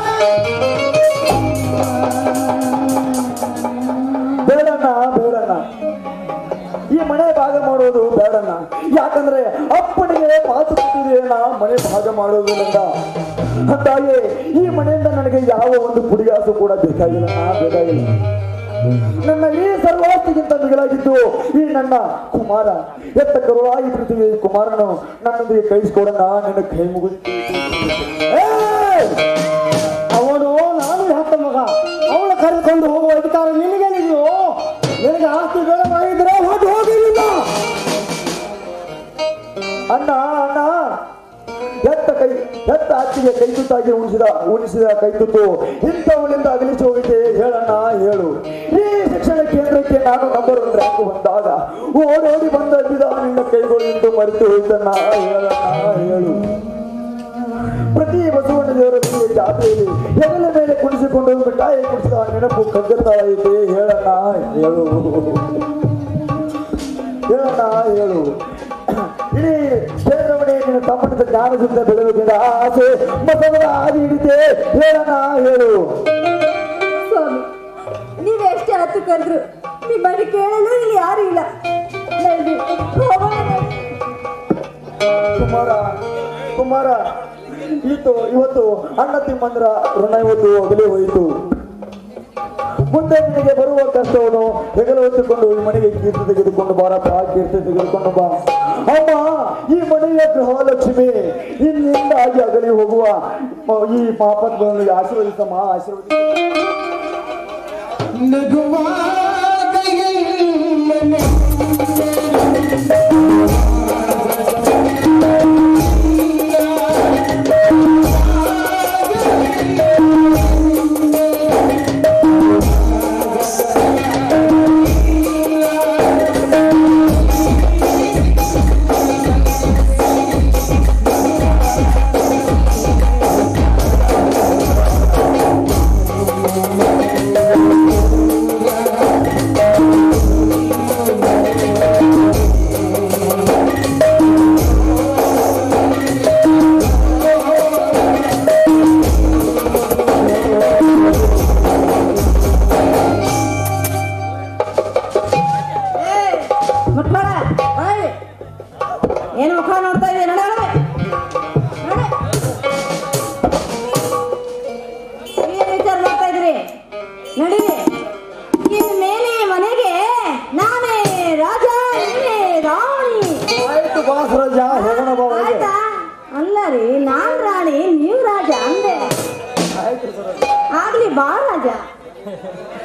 ಬೇಡಣ್ಣ ಬೇಡಣ್ಣ ಈ ಮನೆ ಭಾಗ ಮಾಡೋದು ಬೇಡಣ್ಣ ಯಾಕಂದ್ರೆ ಅಪ್ಪನಿಗೆ ಮಾತು ಕೊಟ್ಟಿದೆ ನಾ ಮನೆ ಭಾಗ ಮಾಡೋದಿಲ್ಲ ಅಂತಾಗೆ ಈ ಮನೆಯಿಂದ ನನಗೆ ಯಾವ ಒಂದು ಪುಡಿಗಾಸು ಕೂಡ ಬೇಕಾಗಿಲ್ಲ ನಾ ಬೇಕಾಗಿಲ್ಲ ನನ್ನ ಈ ಸರ್ವಾಸ್ತಿಗಿಂತ ಮಿಗಿಲಾಗಿದ್ದು ಈ ನನ್ನ ಕುಮಾರ ಎತ್ತ ಕರುಳಾಗಿ ಪೃಥ್ವಿ ಈ ಕುಮಾರನು ನನ್ನೊಂದಿಗೆ ಕಳಿಸ್ಕೊಡಣ್ಣ ನಿನ್ನ ಕೈ ಮುಗಿದು ಅವನು ನಾನು ಹೆತ್ತ ಮಗ ಅವಳ ಕರೆದುಕೊಂಡು ಹೋಗುವ ಅಧಿಕಾರ ನಿನಗೇನಿದೆಯೋ ನಿನಗೆ ಆಸ್ತಿ ಬೇಡವಾಗಿದ್ದರೆ ಹೊರಟು ಹೋಗಿಲ್ಲ ಅಣ್ಣ ಅಣ್ಣ ಎತ್ತ ಕೈ ಎತ್ತ ಹತ್ತಿಗೆ ಕೈ ತುತ್ತಾಗಿ ಉಣಿಸಿದ ಉಣಿಸಿದ ಕೈ ತುತ್ತು ಇಂಥವನಿಂದ ಅಗಲಿಸಿ ಹೋಗಿದೆ ಹೇಳಣ್ಣ ಹೇಳು ಈ ಶಿಕ್ಷಣ ಕೇಂದ್ರಕ್ಕೆ ನಾನು ನಂಬರ್ ಒಂದು ರ್ಯಾಂಕ್ ಬಂದಾಗ ಓಡೋಡಿ ಬಂದ ಬಿದ ನಿನ್ನ ಕೈಗಳು ಎಂದು ಮರೆತು ಹೋಯ್ತಣ್ಣ ಹೇಳಣ್ಣ ಹೇಳು ಪ್ರತಿ ಬಸವಣ್ಣ ದೇವರ ಮನೆಯ ಜಾತ್ರೆಯಲ್ಲಿ ಹೆಗಲ ಮೇಲೆ ಕುಣಿಸಿಕೊಂಡು ಮಿಠಾಯಿ ಕುಡಿಸಿದ ನೆನಪು ಕಗ್ಗತ್ತಾ ಇದೆ ಹೇಳಣ್ಣ ಹೇಳು ಹೇಳಣ್ಣ ಹೇಳು ಇಡೀ ಕೇಂದ್ರವಣೆ ನಿನ್ನ ತಮ್ಮನಿಂದ ಜ್ಞಾನದಿಂದ ಬೆಳೆಬೇಕೆಂದ ಆಸೆ ಬಸವನ ಹಾದಿ ಹಿಡಿತೆ ಹೇಳಣ್ಣ ಹೇಳು ಸ್ವಾಮಿ ನೀವು ಎಷ್ಟೇ ಹತ್ತು ಕರೆದ್ರು ನಿಮ್ಮನ್ನು ಕೇಳಲು ಇಲ್ಲಿ ಯಾರು ಇಲ್ಲ ನಡಿ, ಹೋಗೋಣ ನಡಿ. ಕುಮಾರ ಕುಮಾರ ಈತು ಇವತ್ತು ಅಣ್ಣ ತಿಮ್ಮಂದ್ರ ಋಣ ಇವತ್ತು ಅಗಲಿ ಹೋಯಿತು ಮುಂದೆ ನಿನಗೆ ಬರುವ ಕಷ್ಟವನ್ನು ಹೆಗಲು ಹೊತ್ತುಕೊಂಡು ಈ ಮನೆಗೆ ಕೀರ್ತಿ ತೆಗೆದುಕೊಂಡು ಬಾರಪ್ಪ ಕೀರ್ತಿ ತೆಗೆದುಕೊಂಡು ಬಾ ಅಮ್ಮ ಈ ಮನೆಯ ಗೃಹಲಕ್ಷ್ಮಿ ಇನ್ನಿಂದಾಗಿ ಅಗಲಿ ಹೋಗುವ ಮ- ಈ ಪಾಪತ್ಗಳನ್ನು ಆಶೀರ್ವದಿಸಮ್ಮ ಆಶೀರ್ವದಿಸ ಏಯ್, ಮಕ್ಕಳ ಏಯ್, ಏನು ಮುಖ ನೋಡ್ತಾ ಇದೆ ನಡೆ ಒಳಗೆ. ನಡೆ. ಏನ್ ವಿಚಾರ ಮಾಡ್ತಾ ಇದ್ರಿ ನಡೀರಿ ಇನ್ ಮೇಲೆ ಈ ಮನೆಗೆ ನಾನೇ ರಾಜ ನೀನೇ ರಾಣಿ ಆಯ್ತು ಬಾಸರಾಜ ಹೋಗೋಣ ಬಾ ಒಳಗೆ. ಆಯ್ತಾ ಅಲ್ಲ ರೀ ನಾನ್ ರಾಣಿ ನೀವು ರಾಜ ಅಂದೆ ಆಗ್ಲಿ ಬಾ ರಾಜ